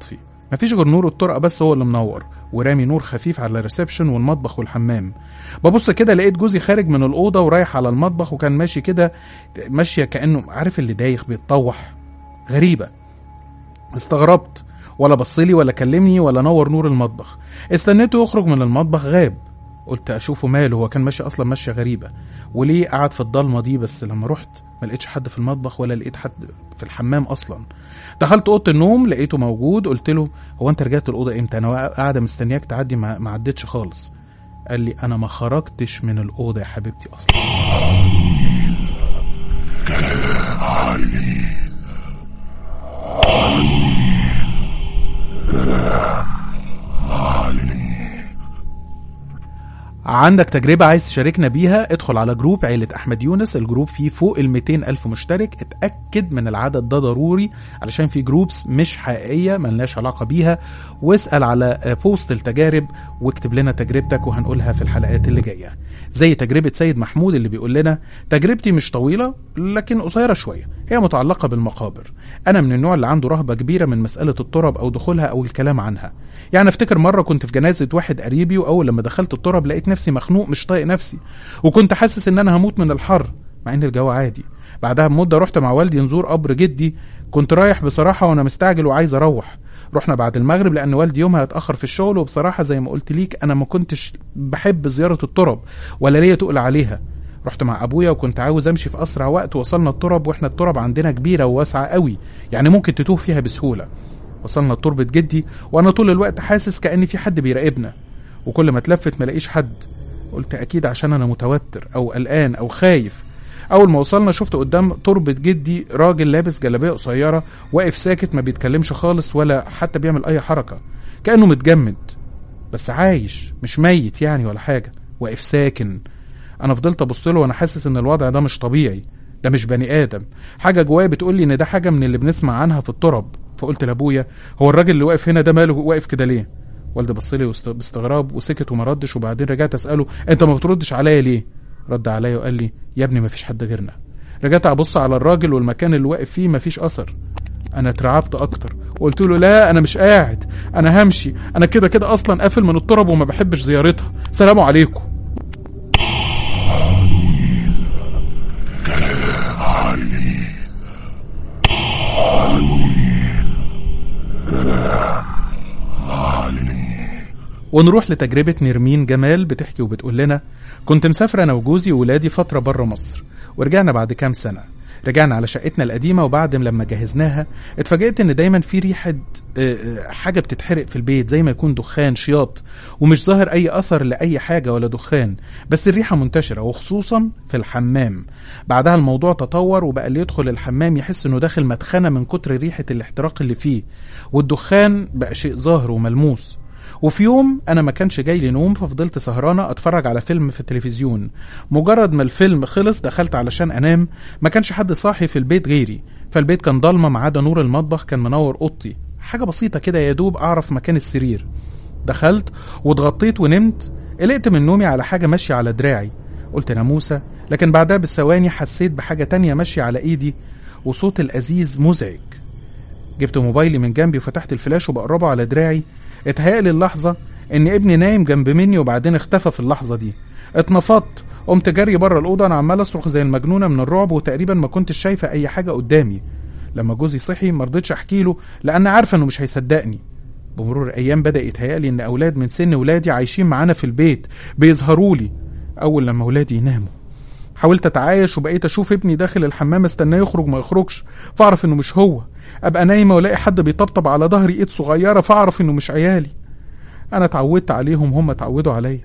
مفيش غير نور الطرقه بس هو اللي منور ورامي نور خفيف على الريسبشن والمطبخ والحمام ببص كده لقيت جوزي خارج من الاوضه ورايح على المطبخ وكان ماشي كده ماشيه كانه عارف اللي دايخ بيتطوح غريبه استغربت ولا بصلي ولا كلمني ولا نور نور المطبخ استنيته يخرج من المطبخ غاب قلت اشوفه ماله هو كان ماشي اصلا ماشيه غريبه وليه قعد في الضلمه دي بس لما رحت ما لقيتش حد في المطبخ ولا لقيت حد في الحمام اصلا دخلت اوضه النوم لقيته موجود قلت له هو انت رجعت الاوضه امتى انا قاعده مستنياك تعدي ما, ما عدتش خالص قال لي انا ما خرجتش من الاوضه يا حبيبتي اصلا عالمين عالمين عندك تجربة عايز تشاركنا بيها ادخل على جروب عيلة أحمد يونس الجروب فيه فوق ال 200 ألف مشترك اتأكد من العدد ده ضروري علشان في جروبس مش حقيقية ملناش علاقة بيها واسأل على بوست التجارب واكتب لنا تجربتك وهنقولها في الحلقات اللي جاية زي تجربة سيد محمود اللي بيقول لنا تجربتي مش طويلة لكن قصيرة شوية هي متعلقة بالمقابر أنا من النوع اللي عنده رهبة كبيرة من مسألة التراب أو دخولها أو الكلام عنها يعني افتكر مرة كنت في جنازة واحد قريبي وأول لما دخلت التراب لقيت نفسي مخنوق مش طايق نفسي وكنت حاسس إن أنا هموت من الحر مع إن الجو عادي بعدها بمدة رحت مع والدي نزور قبر جدي كنت رايح بصراحة وأنا مستعجل وعايز أروح رحنا بعد المغرب لأن والدي يومها اتأخر في الشغل وبصراحة زي ما قلت ليك أنا ما كنتش بحب زيارة التراب ولا ليا تقل عليها رحت مع ابويا وكنت عاوز امشي في اسرع وقت وصلنا التراب واحنا التراب عندنا كبيره وواسعه قوي يعني ممكن تتوه فيها بسهوله وصلنا لتربة جدي وانا طول الوقت حاسس كأن في حد بيراقبنا وكل ما اتلفت ملاقيش حد قلت اكيد عشان انا متوتر او قلقان او خايف اول ما وصلنا شفت قدام تربة جدي راجل لابس جلابيه قصيره واقف ساكت ما بيتكلمش خالص ولا حتى بيعمل اي حركه كانه متجمد بس عايش مش ميت يعني ولا حاجه واقف ساكن انا فضلت ابص له وانا حاسس ان الوضع ده مش طبيعي ده مش بني ادم حاجه جوايا بتقول لي ان ده حاجه من اللي بنسمع عنها في التراب فقلت لابويا هو الراجل اللي واقف هنا ده ماله واقف كده ليه والدي بص لي وست- باستغراب وسكت وما ردش وبعدين رجعت اساله انت ما بتردش عليا ليه رد عليا وقال لي يا ابني ما فيش حد غيرنا رجعت ابص على الراجل والمكان اللي واقف فيه ما فيش اثر انا اترعبت اكتر وقلت له لا انا مش قاعد انا همشي انا كده كده اصلا قافل من التراب وما بحبش زيارتها سلام عليكم عالمين عالمين كلام عالمين ونروح لتجربة نرمين جمال بتحكي وبتقول لنا كنت مسافرة أنا وجوزي وولادي فترة بره مصر ورجعنا بعد كام سنة رجعنا على شقتنا القديمة وبعد لما جهزناها اتفاجئت ان دايما في ريحة آه، آه، حاجة بتتحرق في البيت زي ما يكون دخان شياط ومش ظاهر اي اثر لاي حاجة ولا دخان بس الريحة منتشرة وخصوصا في الحمام بعدها الموضوع تطور وبقى اللي يدخل الحمام يحس انه داخل مدخنة من كتر ريحة الاحتراق اللي فيه والدخان بقى شيء ظاهر وملموس وفي يوم انا ما كانش جاي لي نوم ففضلت سهرانه اتفرج على فيلم في التلفزيون مجرد ما الفيلم خلص دخلت علشان انام ما كانش حد صاحي في البيت غيري فالبيت كان ضلمه ما عدا نور المطبخ كان منور اوضتي حاجه بسيطه كده يا دوب اعرف مكان السرير دخلت واتغطيت ونمت قلقت من نومي على حاجه ماشيه على دراعي قلت ناموسه لكن بعدها بثواني حسيت بحاجه تانية ماشيه على ايدي وصوت الازيز مزعج جبت موبايلي من جنبي وفتحت الفلاش وبقربه على دراعي اتهيألي اللحظة إن ابني نايم جنب مني وبعدين اختفى في اللحظة دي اتنفضت قمت جري بره الأوضة أنا عمال أصرخ زي المجنونة من الرعب وتقريبا ما كنتش شايفة أي حاجة قدامي لما جوزي صحي مرضتش أحكي له لأن عارفة إنه مش هيصدقني بمرور الأيام بدأ يتهيألي إن أولاد من سن ولادي عايشين معانا في البيت بيظهروا لي أول لما ولادي يناموا حاولت اتعايش وبقيت اشوف ابني داخل الحمام استناه يخرج ما يخرجش فاعرف انه مش هو ابقى نايمه والاقي حد بيطبطب على ظهري ايد صغيره فاعرف انه مش عيالي انا اتعودت عليهم هم اتعودوا عليا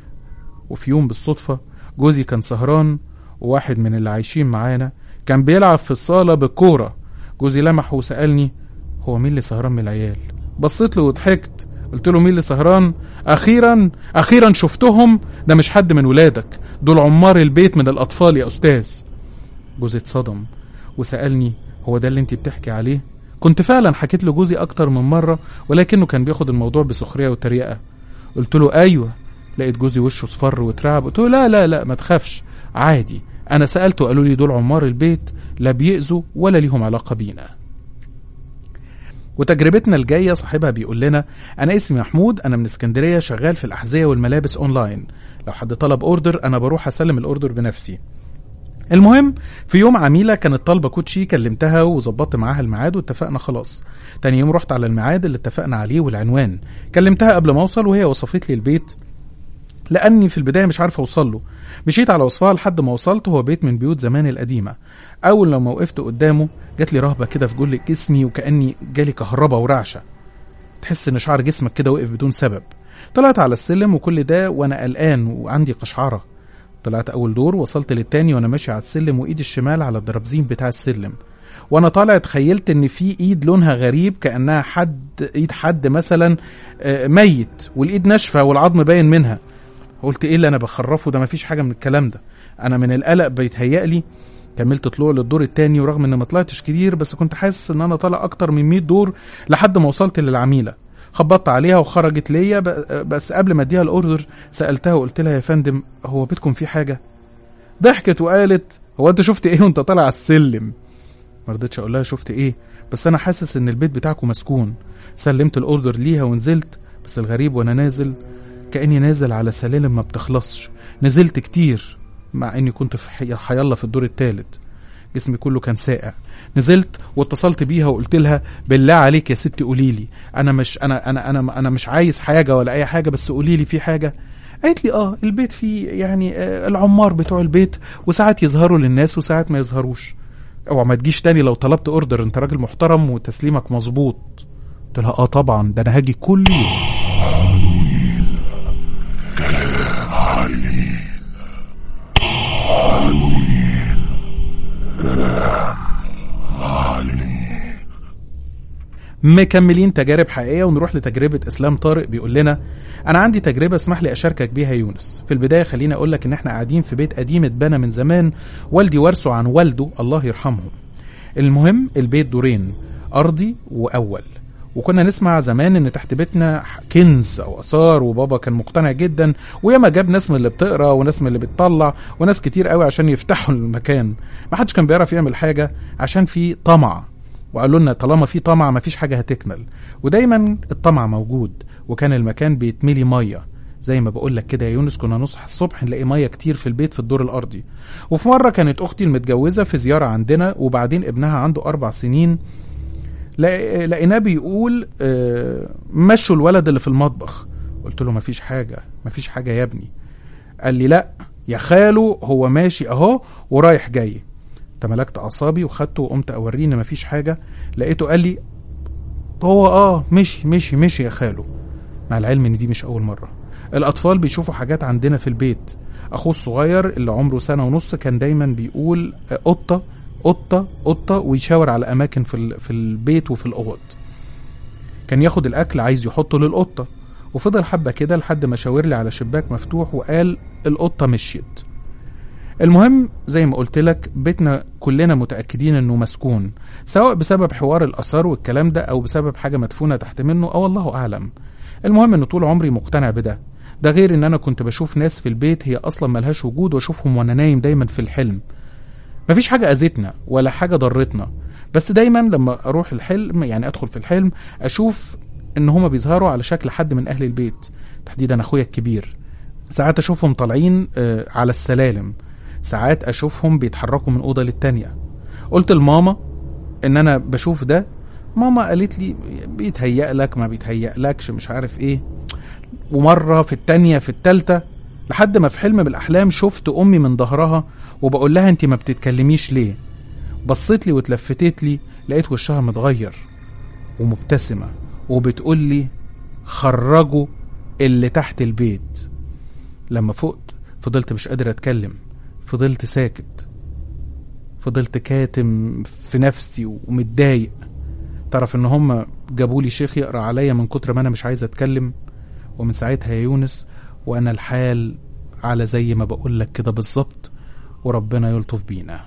وفي يوم بالصدفه جوزي كان سهران وواحد من اللي عايشين معانا كان بيلعب في الصاله بالكوره جوزي لمح وسالني هو مين اللي سهران من العيال بصيت له وضحكت قلت له مين اللي سهران اخيرا اخيرا شفتهم ده مش حد من ولادك دول عمار البيت من الاطفال يا استاذ جوزي اتصدم وسالني هو ده اللي انت بتحكي عليه كنت فعلا حكيت له جوزي اكتر من مره ولكنه كان بياخد الموضوع بسخريه وتريقه قلت له ايوه لقيت جوزي وشه اصفر واترعب قلت له لا لا لا ما تخافش عادي انا سالته قالوا لي دول عمار البيت لا بيأذوا ولا ليهم علاقه بينا وتجربتنا الجاية صاحبها بيقول لنا أنا اسمي محمود أنا من اسكندرية شغال في الأحذية والملابس أونلاين لو حد طلب أوردر أنا بروح أسلم الأوردر بنفسي المهم في يوم عميلة كانت طالبة كوتشي كلمتها وظبطت معاها الميعاد واتفقنا خلاص تاني يوم رحت على الميعاد اللي اتفقنا عليه والعنوان كلمتها قبل ما اوصل وهي وصفت لي البيت لاني في البدايه مش عارف اوصل له مشيت على وصفها لحد ما وصلت هو بيت من بيوت زمان القديمه اول لما وقفت قدامه جات لي رهبه كده في جل جسمي وكاني جالي كهرباء ورعشه تحس ان شعر جسمك كده وقف بدون سبب طلعت على السلم وكل ده وانا قلقان وعندي قشعره طلعت اول دور وصلت للتاني وانا ماشي على السلم وايدي الشمال على الدرابزين بتاع السلم وانا طالع تخيلت ان في ايد لونها غريب كانها حد ايد حد مثلا آه، ميت والايد ناشفه والعظم باين منها قلت ايه اللي انا بخرفه ده مفيش حاجه من الكلام ده انا من القلق بيتهيألي كملت طلوع للدور التاني ورغم ان ما طلعتش كتير بس كنت حاسس ان انا طالع اكتر من 100 دور لحد ما وصلت للعميله خبطت عليها وخرجت ليا ب- بس قبل ما اديها الاوردر سالتها وقلت لها يا فندم هو بيتكم فيه حاجه ضحكت وقالت هو انت شفت ايه وانت طالع على السلم ما رضيتش اقول لها شفت ايه بس انا حاسس ان البيت بتاعكم مسكون سلمت الاوردر ليها ونزلت بس الغريب وانا نازل كاني نازل على سلالم ما بتخلصش نزلت كتير مع اني كنت في حي- حيالله في الدور الثالث جسمي كله كان ساقع نزلت واتصلت بيها وقلت لها بالله عليك يا ستي قولي لي انا مش انا انا انا انا مش عايز حاجه ولا اي حاجه بس قولي لي في حاجه قالت لي اه البيت فيه يعني آه العمار بتوع البيت وساعات يظهروا للناس وساعات ما يظهروش اوعى ما تجيش تاني لو طلبت اوردر انت راجل محترم وتسليمك مظبوط قلت لها اه طبعا ده انا هاجي كل يوم عالمين عالمين مكملين تجارب حقيقيه ونروح لتجربه اسلام طارق بيقول لنا انا عندي تجربه اسمح لي اشاركك بيها يونس في البدايه خليني اقول لك ان احنا قاعدين في بيت قديم اتبنى من زمان والدي ورثه عن والده الله يرحمه المهم البيت دورين ارضي واول وكنا نسمع زمان ان تحت بيتنا كنز او اثار وبابا كان مقتنع جدا وياما جاب ناس من اللي بتقرا وناس من اللي بتطلع وناس كتير قوي عشان يفتحوا المكان ما حدش كان بيعرف يعمل حاجه عشان في طمع وقالوا لنا طالما في طمع مفيش حاجه هتكمل ودايما الطمع موجود وكان المكان بيتملي ميه زي ما بقول لك كده يا يونس كنا نصحى الصبح نلاقي ميه كتير في البيت في الدور الارضي وفي مره كانت اختي المتجوزه في زياره عندنا وبعدين ابنها عنده اربع سنين لق- لقيناه بيقول آه، مشوا الولد اللي في المطبخ قلت له مفيش حاجه مفيش حاجه يا ابني قال لي لا يا خاله هو ماشي اهو ورايح جاي تملكت اعصابي وخدته وقمت اوريه ان مفيش حاجه لقيته قال لي هو اه مشي مشي مشي يا خاله مع العلم ان دي مش اول مره الاطفال بيشوفوا حاجات عندنا في البيت اخوه الصغير اللي عمره سنه ونص كان دايما بيقول آه، قطه قطه قطه ويشاور على اماكن في ال- في البيت وفي الاوض كان ياخد الاكل عايز يحطه للقطه وفضل حبه كده لحد ما شاور لي على شباك مفتوح وقال القطه مشيت المهم زي ما قلت لك بيتنا كلنا متاكدين انه مسكون سواء بسبب حوار الاثار والكلام ده او بسبب حاجه مدفونه تحت منه او الله اعلم المهم ان طول عمري مقتنع بده ده غير ان انا كنت بشوف ناس في البيت هي اصلا ملهاش وجود واشوفهم وانا نايم دايما في الحلم مفيش حاجه اذتنا ولا حاجه ضرتنا بس دايما لما اروح الحلم يعني ادخل في الحلم اشوف ان هما بيظهروا على شكل حد من اهل البيت تحديدا اخويا الكبير ساعات اشوفهم طالعين آه، على السلالم ساعات اشوفهم بيتحركوا من اوضه للتانيه قلت لماما ان انا بشوف ده ماما قالت لي بيتهيأ لك ما بيتهيأ لكش مش عارف ايه ومره في التانيه في التالته لحد ما في حلم من الاحلام شفت امي من ظهرها وبقول لها انت ما بتتكلميش ليه بصيت لي واتلفتت لي لقيت وشها متغير ومبتسمه وبتقول لي خرجوا اللي تحت البيت لما فقت فضلت مش قادر اتكلم فضلت ساكت فضلت كاتم في نفسي ومتضايق تعرف ان هم جابوا لي شيخ يقرا عليا من كتر ما انا مش عايز اتكلم ومن ساعتها يا يونس وانا الحال على زي ما بقول لك كده بالظبط وربنا يلطف بينا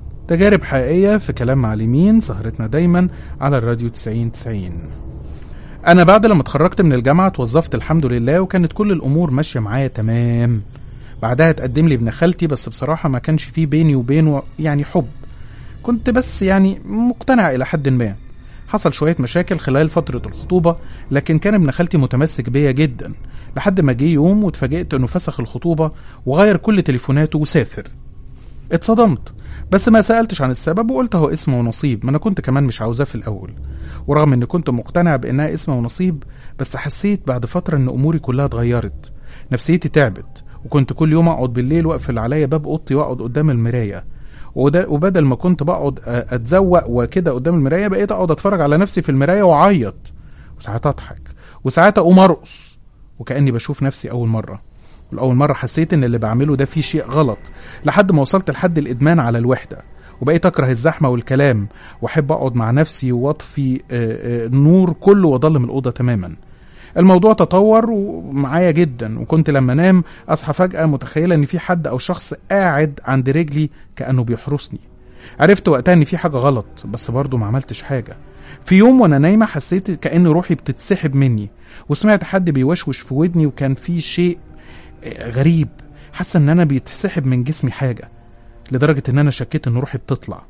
تجارب حقيقية في كلام معلمين سهرتنا دايما على الراديو 90 90 انا بعد لما اتخرجت من الجامعه اتوظفت الحمد لله وكانت كل الامور ماشيه معايا تمام بعدها اتقدم لي ابن خالتي بس بصراحه ما كانش فيه بيني وبينه يعني حب كنت بس يعني مقتنع الى حد ما حصل شويه مشاكل خلال فتره الخطوبه لكن كان ابن خالتي متمسك بيا جدا لحد ما جه يوم واتفاجئت انه فسخ الخطوبه وغير كل تليفوناته وسافر اتصدمت بس ما سالتش عن السبب وقلت هو اسم ونصيب ما انا كنت كمان مش عاوزاه في الاول ورغم اني كنت مقتنع بانها اسم ونصيب بس حسيت بعد فتره ان اموري كلها اتغيرت نفسيتي تعبت وكنت كل يوم اقعد بالليل واقفل عليا باب اوضتي واقعد قدام المرايه وده وبدل ما كنت بقعد أ- اتزوق وكده قدام المرايه بقيت اقعد اتفرج على نفسي في المرايه واعيط وساعات اضحك وساعات اقوم ارقص وكاني بشوف نفسي اول مره والاول مره حسيت ان اللي بعمله ده فيه شيء غلط لحد ما وصلت لحد الادمان على الوحده وبقيت اكره الزحمه والكلام واحب اقعد مع نفسي واطفي آه، آه، النور كله واضلم الاوضه تماما الموضوع تطور ومعايا جدا وكنت لما انام اصحى فجاه متخيله ان في حد او شخص قاعد عند رجلي كانه بيحرسني عرفت وقتها ان في حاجه غلط بس برضه ما عملتش حاجه في يوم وانا نايمه حسيت كان روحي بتتسحب مني وسمعت حد بيوشوش في ودني وكان في شيء آه، غريب حاسه ان انا بيتسحب من جسمي حاجه لدرجه ان انا شكيت ان روحي بتطلع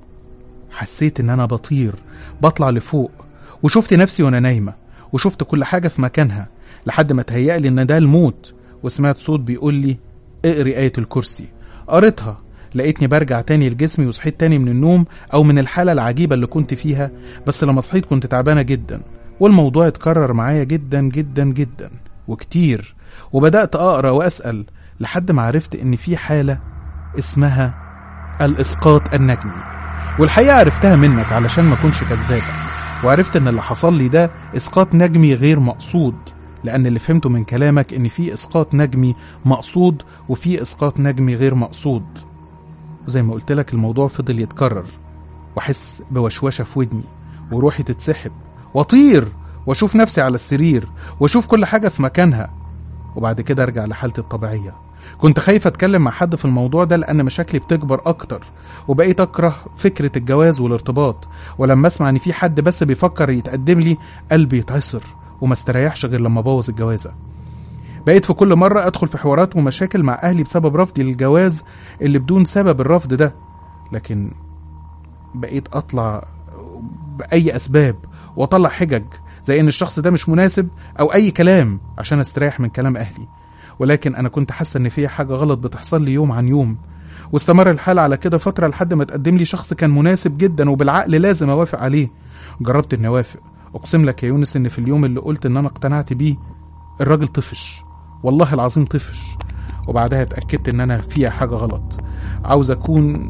حسيت ان انا بطير بطلع لفوق وشفت نفسي وانا نايمه وشفت كل حاجه في مكانها لحد ما تهيألي ان ده الموت وسمعت صوت بيقول لي اقري آية الكرسي قريتها لقيتني برجع تاني لجسمي وصحيت تاني من النوم او من الحالة العجيبة اللي كنت فيها بس لما صحيت كنت تعبانة جدا والموضوع اتكرر معايا جدا جدا جدا وكتير وبدأت أقرأ وأسأل لحد ما عرفت إن في حالة اسمها الإسقاط النجمي والحقيقة عرفتها منك علشان ما أكونش كذابة وعرفت إن اللي حصل لي ده إسقاط نجمي غير مقصود لأن اللي فهمته من كلامك إن في إسقاط نجمي مقصود وفي إسقاط نجمي غير مقصود وزي ما قلت لك الموضوع فضل يتكرر واحس بوشوشه في ودني وروحي تتسحب واطير واشوف نفسي على السرير واشوف كل حاجه في مكانها وبعد كده ارجع لحالتي الطبيعيه كنت خايف اتكلم مع حد في الموضوع ده لان مشاكلي بتكبر اكتر وبقيت اكره فكره الجواز والارتباط ولما اسمع ان في حد بس بيفكر يتقدم لي قلبي يتعصر وما استريحش غير لما بوظ الجوازه بقيت في كل مرة أدخل في حوارات ومشاكل مع أهلي بسبب رفضي للجواز اللي بدون سبب الرفض ده لكن بقيت أطلع بأي أسباب وأطلع حجج زي إن الشخص ده مش مناسب أو أي كلام عشان أستريح من كلام أهلي ولكن أنا كنت حاسة إن في حاجة غلط بتحصل لي يوم عن يوم واستمر الحال على كده فترة لحد ما تقدم لي شخص كان مناسب جدا وبالعقل لازم أوافق عليه جربت إني أوافق أقسم لك يا يونس إن في اليوم اللي قلت إن أنا اقتنعت بيه الراجل طفش والله العظيم طفش وبعدها اتأكدت ان انا فيها حاجة غلط عاوز اكون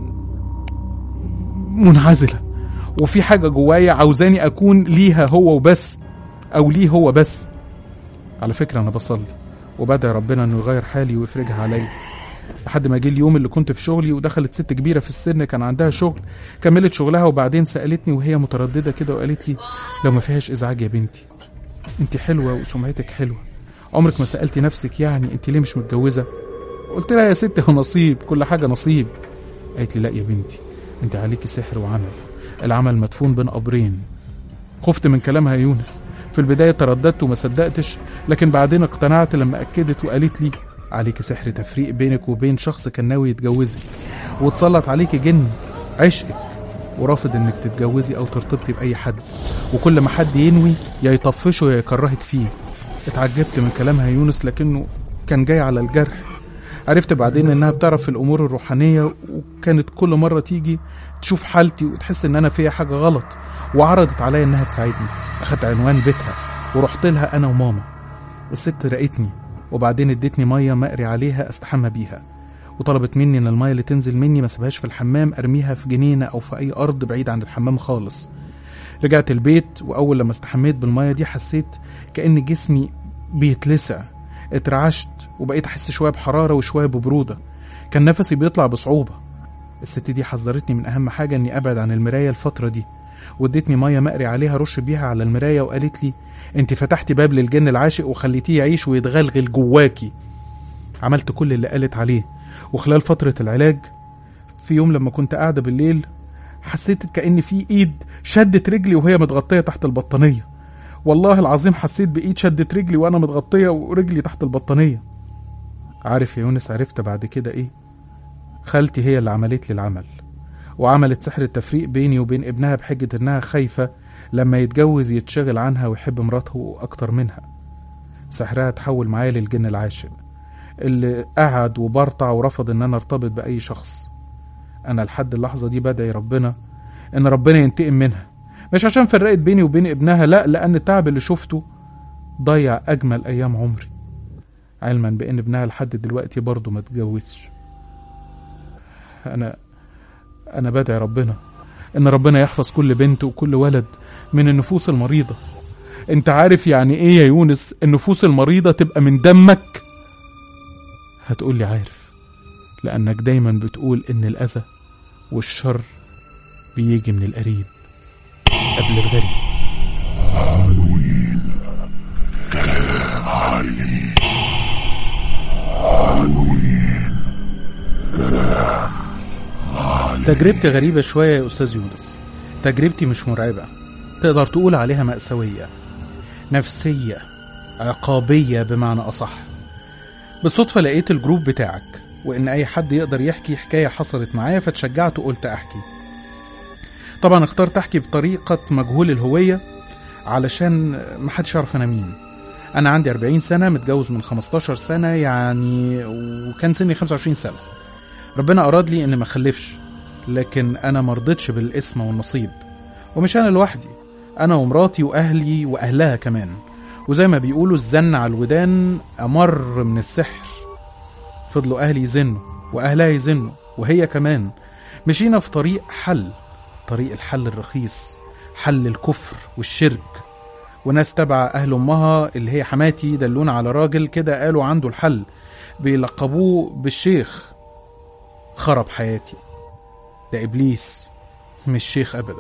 منعزلة وفي حاجة جوايا عاوزاني اكون ليها هو وبس او ليه هو بس على فكرة انا بصلي وبدعي ربنا انه يغير حالي ويفرجها عليا لحد ما جه اليوم اللي كنت في شغلي ودخلت ست كبيرة في السن كان عندها شغل كملت شغلها وبعدين سألتني وهي مترددة كده وقالت لي لو ما فيهاش ازعاج يا بنتي انت حلوة وسمعتك حلوة عمرك ما سألتي نفسك يعني انت ليه مش متجوزة قلت لها يا ست هو نصيب كل حاجة نصيب قالت لي لا يا بنتي انت عليكي سحر وعمل العمل مدفون بين قبرين خفت من كلامها يا يونس في البداية ترددت وما صدقتش لكن بعدين اقتنعت لما أكدت وقالت لي عليكي سحر تفريق بينك وبين شخص كان ناوي يتجوزك وتسلط عليكي جن عشقك ورافض انك تتجوزي او ترتبطي باي حد وكل ما حد ينوي يا يطفشه يا يكرهك فيه اتعجبت من كلامها يونس لكنه كان جاي على الجرح عرفت بعدين انها بتعرف في الامور الروحانيه وكانت كل مره تيجي تشوف حالتي وتحس ان انا فيها حاجه غلط وعرضت عليا انها تساعدني اخدت عنوان بيتها ورحت لها انا وماما الست رقتني وبعدين ادتني ميه مقري عليها استحمى بيها وطلبت مني ان الميه اللي تنزل مني ما سيبهاش في الحمام ارميها في جنينه او في اي ارض بعيد عن الحمام خالص رجعت البيت واول لما استحميت بالميه دي حسيت كان جسمي بيتلسع اترعشت وبقيت احس شويه بحراره وشويه ببروده كان نفسي بيطلع بصعوبه الست دي حذرتني من اهم حاجه اني ابعد عن المرايه الفتره دي وادتني ميه مقري عليها رش بيها على المرايه وقالت لي انت فتحتي باب للجن العاشق وخليتيه يعيش ويتغلغل جواكي عملت كل اللي قالت عليه وخلال فتره العلاج في يوم لما كنت قاعده بالليل حسيت كأن في ايد شدت رجلي وهي متغطيه تحت البطانيه والله العظيم حسيت بايد شدت رجلي وانا متغطيه ورجلي تحت البطانيه عارف يا يونس عرفت بعد كده ايه خالتي هي اللي عملت لي العمل وعملت سحر التفريق بيني وبين ابنها بحجة انها خايفة لما يتجوز يتشغل عنها ويحب مراته اكتر منها سحرها تحول معايا للجن العاشق اللي قعد وبرطع ورفض ان انا ارتبط باي شخص انا لحد اللحظة دي بدعي ربنا ان ربنا ينتقم منها مش عشان فرقت بيني وبين ابنها لا لان التعب اللي شفته ضيع اجمل ايام عمري علما بان ابنها لحد دلوقتي برضه ما اتجوزش انا انا بدعي ربنا ان ربنا يحفظ كل بنت وكل ولد من النفوس المريضة انت عارف يعني ايه يا يونس النفوس المريضة تبقى من دمك هتقولي عارف لانك دايما بتقول ان الاذى والشر بيجي من القريب قبل الغريب هالوين كلام عالمين هالوين كلام تجربتي غريبة شوية يا أستاذ يونس تجربتي مش مرعبة تقدر تقول عليها مأساوية نفسية عقابية بمعنى أصح بالصدفة لقيت الجروب بتاعك وإن أي حد يقدر يحكي حكاية حصلت معايا فتشجعت وقلت أحكي طبعا اخترت أحكي بطريقة مجهول الهوية علشان محدش يعرف أنا مين أنا عندي 40 سنة متجوز من 15 سنة يعني وكان سني 25 سنة ربنا أراد لي إن ما أخلفش لكن أنا مرضتش بالاسم والنصيب ومش أنا لوحدي أنا ومراتي وأهلي وأهلها كمان وزي ما بيقولوا الزن على الودان أمر من السحر فضلوا أهلي يزنوا وأهلها يزنوا وهي كمان مشينا في طريق حل طريق الحل الرخيص حل الكفر والشرك وناس تبع أهل أمها اللي هي حماتي دلونا على راجل كده قالوا عنده الحل بيلقبوه بالشيخ خرب حياتي ده إبليس مش شيخ أبدا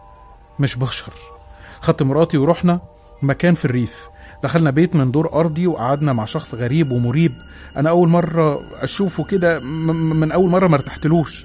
مش بشر خدت مراتي ورحنا مكان في الريف دخلنا بيت من دور أرضي وقعدنا مع شخص غريب ومريب أنا أول مرة أشوفه كده م- من أول مرة ما ارتحتلوش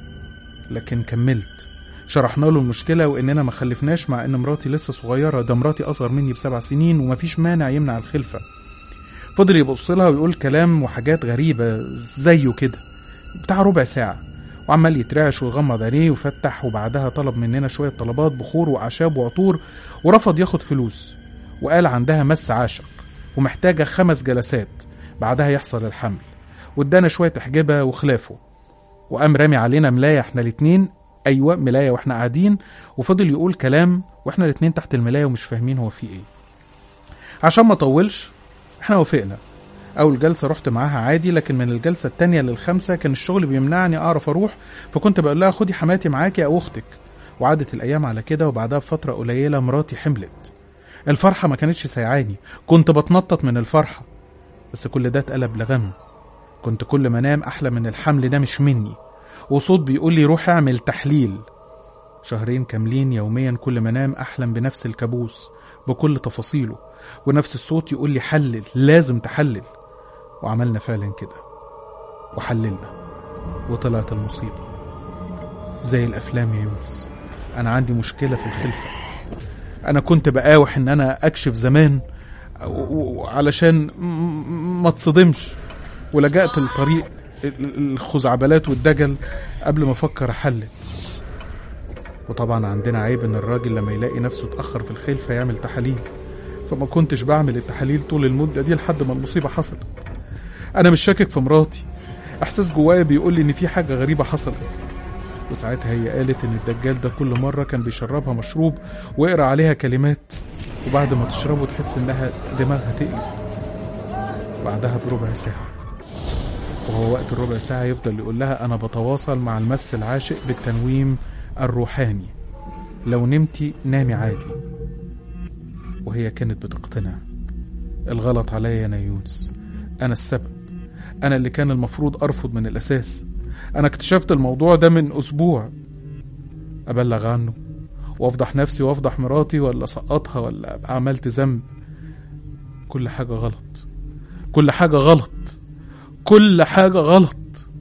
لكن كملت شرحنا له المشكلة وإننا ما خلفناش مع إن مراتي لسه صغيرة ده مراتي أصغر مني بسبع سنين ومفيش مانع يمنع الخلفة فضل يبص لها ويقول كلام وحاجات غريبة زيه كده بتاع ربع ساعة وعمال يترعش ويغمض عينيه وفتح وبعدها طلب مننا شوية طلبات بخور وأعشاب وعطور ورفض ياخد فلوس وقال عندها مس عاشق ومحتاجة خمس جلسات بعدها يحصل الحمل وادانا شوية أحجبة وخلافه وقام رامي علينا ملاية احنا الاتنين أيوة ملاية واحنا قاعدين وفضل يقول كلام واحنا الاتنين تحت الملاية ومش فاهمين هو فيه ايه عشان ما طولش احنا وافقنا أول جلسة رحت معاها عادي لكن من الجلسة التانية للخامسة كان الشغل بيمنعني أعرف أروح فكنت بقول لها خدي حماتي معاكي أو أختك وعدت الأيام على كده وبعدها بفترة قليلة مراتي حملت الفرحة ما كانتش سايعاني كنت بتنطط من الفرحة بس كل ده اتقلب لغم كنت كل ما انام احلم ان الحمل ده مش مني وصوت بيقول لي روح اعمل تحليل شهرين كاملين يوميا كل ما انام احلم بنفس الكابوس بكل تفاصيله ونفس الصوت يقول لي حلل لازم تحلل وعملنا فعلا كده وحللنا وطلعت المصيبة زي الأفلام يا يونس أنا عندي مشكلة في الخلفة أنا كنت بقاوح إن أنا أكشف زمان و- و- علشان م- ما تصدمش ولجأت لطريق ال- الخزعبلات والدجل قبل ما أفكر أحلل وطبعا عندنا عيب إن الراجل لما يلاقي نفسه اتأخر في الخلفة يعمل تحاليل فما كنتش بعمل التحاليل طول المدة دي لحد ما المصيبة حصلت أنا مش شاكك في مراتي إحساس جوايا بيقول لي إن في حاجة غريبة حصلت وساعتها هي قالت إن الدجال ده كل مرة كان بيشربها مشروب ويقرأ عليها كلمات وبعد ما تشربه تحس إنها دماغها تقلب بعدها بربع ساعة وهو وقت الربع ساعة يفضل يقول لها أنا بتواصل مع المس العاشق بالتنويم الروحاني لو نمتي نامي عادي وهي كانت بتقتنع الغلط عليا أنا يونس أنا السبب أنا اللي كان المفروض أرفض من الأساس أنا اكتشفت الموضوع ده من أسبوع أبلغ عنه وأفضح نفسي وأفضح مراتي ولا أسقطها ولا أبقى عملت ذنب كل حاجة غلط كل حاجة غلط كل حاجة غلط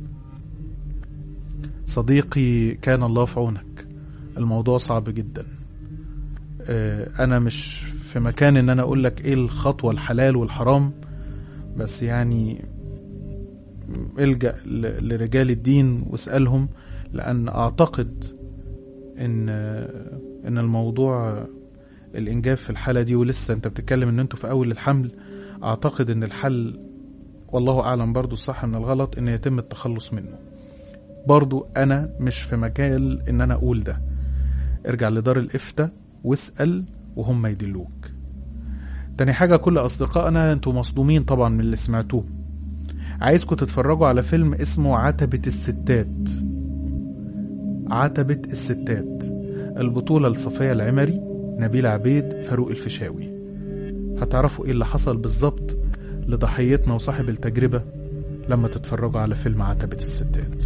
صديقي كان الله في عونك الموضوع صعب جدا آه، أنا مش في مكان ان انا اقول لك ايه الخطوة الحلال والحرام بس يعني الجأ ل- لرجال الدين واسألهم لأن أعتقد إن إن الموضوع الإنجاب في الحالة دي ولسه أنت بتتكلم إن أنتوا في أول الحمل أعتقد إن الحل والله أعلم برضو الصح من الغلط إن يتم التخلص منه برضو أنا مش في مجال إن أنا أقول ده ارجع لدار الإفتاء واسأل وهم يدلوك تاني حاجة كل أصدقائنا أنتوا مصدومين طبعا من اللي سمعتوه عايزكم تتفرجوا على فيلم اسمه عتبة الستات عتبة الستات البطولة لصفية العمري نبيل عبيد فاروق الفيشاوي هتعرفوا ايه اللي حصل بالظبط لضحيتنا وصاحب التجربة لما تتفرجوا على فيلم عتبة الستات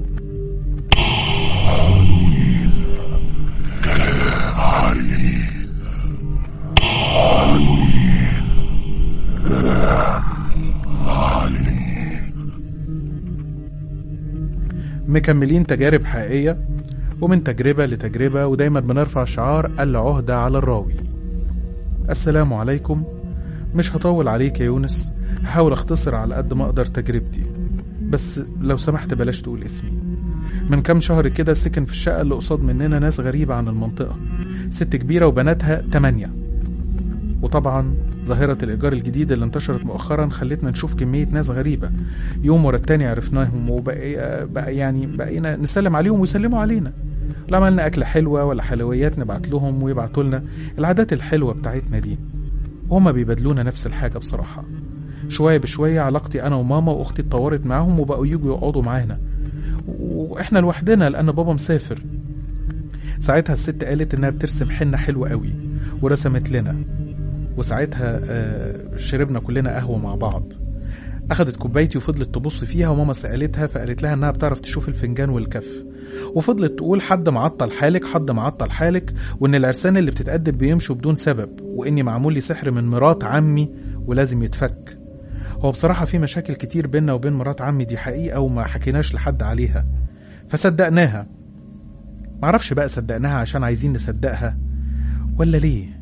مكملين تجارب حقيقية ومن تجربة لتجربة ودايما بنرفع شعار العهدة على الراوي السلام عليكم مش هطول عليك يا يونس هحاول اختصر على قد ما اقدر تجربتي بس لو سمحت بلاش تقول اسمي من كام شهر كده سكن في الشقة اللي قصاد مننا ناس غريبة عن المنطقة ست كبيرة وبناتها تمانية وطبعا ظاهرة الإيجار الجديد اللي انتشرت مؤخرا خلتنا نشوف كمية ناس غريبة يوم ورا التاني عرفناهم وبقى بقى يعني بقينا نسلم عليهم ويسلموا علينا لا عملنا أكلة حلوة ولا حلويات نبعت لهم ويبعتوا لنا العادات الحلوة بتاعتنا دي وهما بيبادلونا نفس الحاجة بصراحة شوية بشوية علاقتي أنا وماما وأختي اتطورت معاهم وبقوا يجوا يقعدوا معانا وإحنا لوحدنا لأن بابا مسافر ساعتها الست قالت إنها بترسم حنة حلوة قوي ورسمت لنا وساعتها آه، شربنا كلنا قهوة مع بعض أخدت كوبايتي وفضلت تبص فيها وماما سألتها فقالت لها إنها بتعرف تشوف الفنجان والكف وفضلت تقول حد معطل حالك حد معطل حالك وإن العرسان اللي بتتقدم بيمشوا بدون سبب وإني معمول لي سحر من مرات عمي ولازم يتفك هو بصراحة في مشاكل كتير بينا وبين مرات عمي دي حقيقة وما حكيناش لحد عليها فصدقناها معرفش بقى صدقناها عشان عايزين نصدقها ولا ليه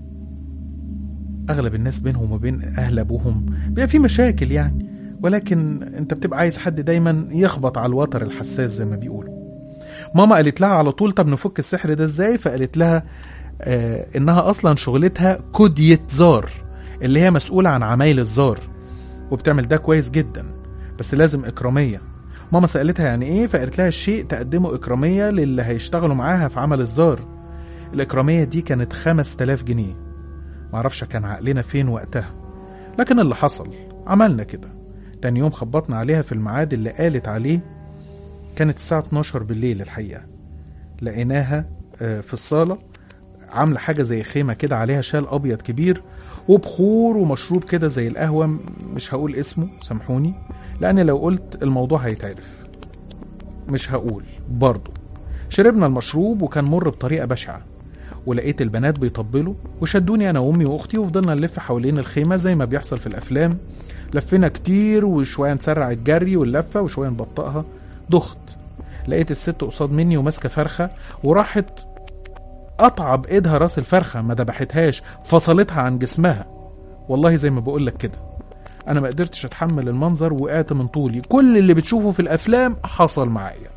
اغلب الناس بينهم وبين اهل ابوهم بيبقى في مشاكل يعني ولكن انت بتبقى عايز حد دايما يخبط على الوتر الحساس زي ما بيقولوا ماما قالت لها على طول طب نفك السحر ده ازاي فقالت لها آه انها اصلا شغلتها كودية زار اللي هي مسؤولة عن عمايل الزار وبتعمل ده كويس جدا بس لازم إكرامية ماما سألتها يعني إيه فقالت لها الشيء تقدمه إكرامية للي هيشتغلوا معاها في عمل الزار الإكرامية دي كانت خمس تلاف جنيه معرفش كان عقلنا فين وقتها لكن اللي حصل عملنا كده تاني يوم خبطنا عليها في الميعاد اللي قالت عليه كانت الساعة 12 بالليل الحقيقة لقيناها آه، في الصالة عاملة حاجة زي خيمة كده عليها شال أبيض كبير وبخور ومشروب كده زي القهوة م- مش هقول اسمه سامحوني لأن لو قلت الموضوع هيتعرف مش هقول برضه شربنا المشروب وكان مر بطريقة بشعة ولقيت البنات بيطبلوا وشدوني أنا وأمي وأختي وفضلنا نلف حوالين الخيمة زي ما بيحصل في الأفلام لفينا كتير وشوية نسرع الجري واللفة وشوية نبطئها دخت لقيت الست قصاد مني وماسكة فرخة وراحت قطع بإيدها راس الفرخة ما دبحتهاش فصلتها عن جسمها والله زي ما بقولك كده أنا ما قدرتش أتحمل المنظر وقعت من طولي كل اللي بتشوفه في الأفلام حصل معايا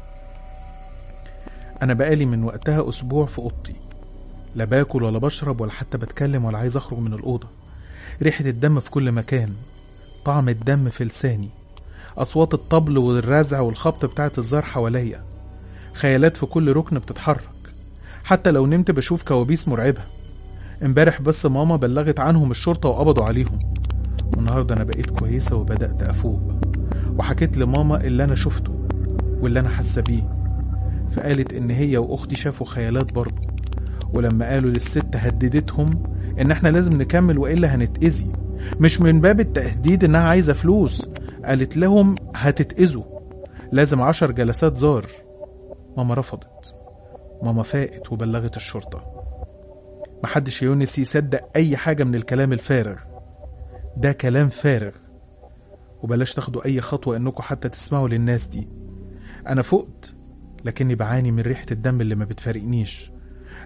أنا بقالي من وقتها أسبوع في أوضتي لا باكل ولا بشرب ولا حتى بتكلم ولا عايز أخرج من الأوضة ريحة الدم في كل مكان طعم الدم في لساني أصوات الطبل والرزع والخبط بتاعت الزار حواليا خيالات في كل ركن بتتحرك حتى لو نمت بشوف كوابيس مرعبة امبارح بس ماما بلغت عنهم الشرطة وقبضوا عليهم والنهاردة أنا بقيت كويسة وبدأت أفوق وحكيت لماما اللي أنا شفته واللي أنا حاسة بيه فقالت إن هي وأختي شافوا خيالات برضه ولما قالوا للست هددتهم إن إحنا لازم نكمل وإلا هنتأذي مش من باب التهديد إنها عايزة فلوس قالت لهم هتتأذوا لازم عشر جلسات زار ماما رفضت ماما فاقت وبلغت الشرطة محدش يا يونس يصدق أي حاجة من الكلام الفارغ ده كلام فارغ وبلاش تاخدوا أي خطوة إنكم حتى تسمعوا للناس دي أنا فقت لكني بعاني من ريحة الدم اللي ما بتفارقنيش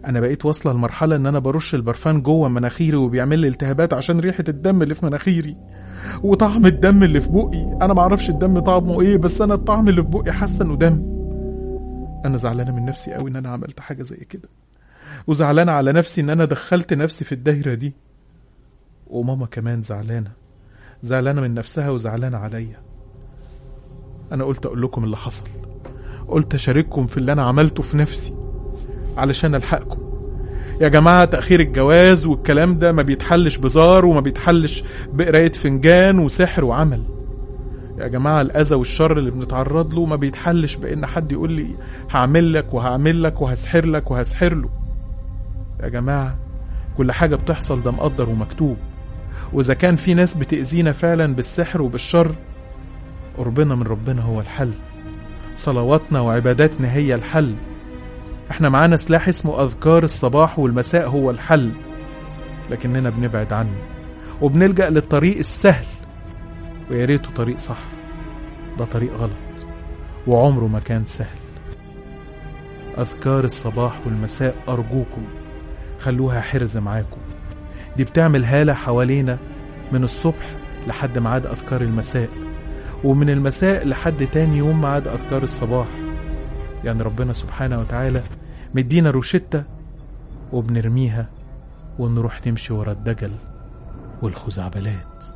انا بقيت واصله لمرحله ان انا برش البرفان جوه مناخيري وبيعمل لي التهابات عشان ريحه الدم اللي في مناخيري وطعم الدم اللي في بقي انا معرفش الدم طعمه ايه بس انا الطعم اللي في بقي حاسه انه دم انا زعلانه من نفسي قوي ان انا عملت حاجه زي كده وزعلانه على نفسي ان انا دخلت نفسي في الدايره دي وماما كمان زعلانه زعلانه من نفسها وزعلانه عليا انا قلت اقول لكم اللي حصل قلت اشارككم في اللي انا عملته في نفسي علشان الحقكم يا جماعة تأخير الجواز والكلام ده ما بيتحلش بزار وما بيتحلش بقراية فنجان وسحر وعمل يا جماعة الأذى والشر اللي بنتعرض له ما بيتحلش بإن حد يقول لي هعمل لك وهعمل لك وهسحر لك وهسحر له يا جماعة كل حاجة بتحصل ده مقدر ومكتوب وإذا كان في ناس بتأذينا فعلا بالسحر وبالشر قربنا من ربنا هو الحل صلواتنا وعباداتنا هي الحل احنا معانا سلاح اسمه أذكار الصباح والمساء هو الحل لكننا بنبعد عنه وبنلجأ للطريق السهل ويا ريته طريق صح ده طريق غلط وعمره ما كان سهل أذكار الصباح والمساء أرجوكم خلوها حرز معاكم دي بتعمل هالة حوالينا من الصبح لحد ميعاد أذكار المساء ومن المساء لحد تاني يوم ميعاد أذكار الصباح يعني ربنا سبحانه وتعالى مدينا روشتة وبنرميها ونروح نمشي ورا الدجل والخزعبلات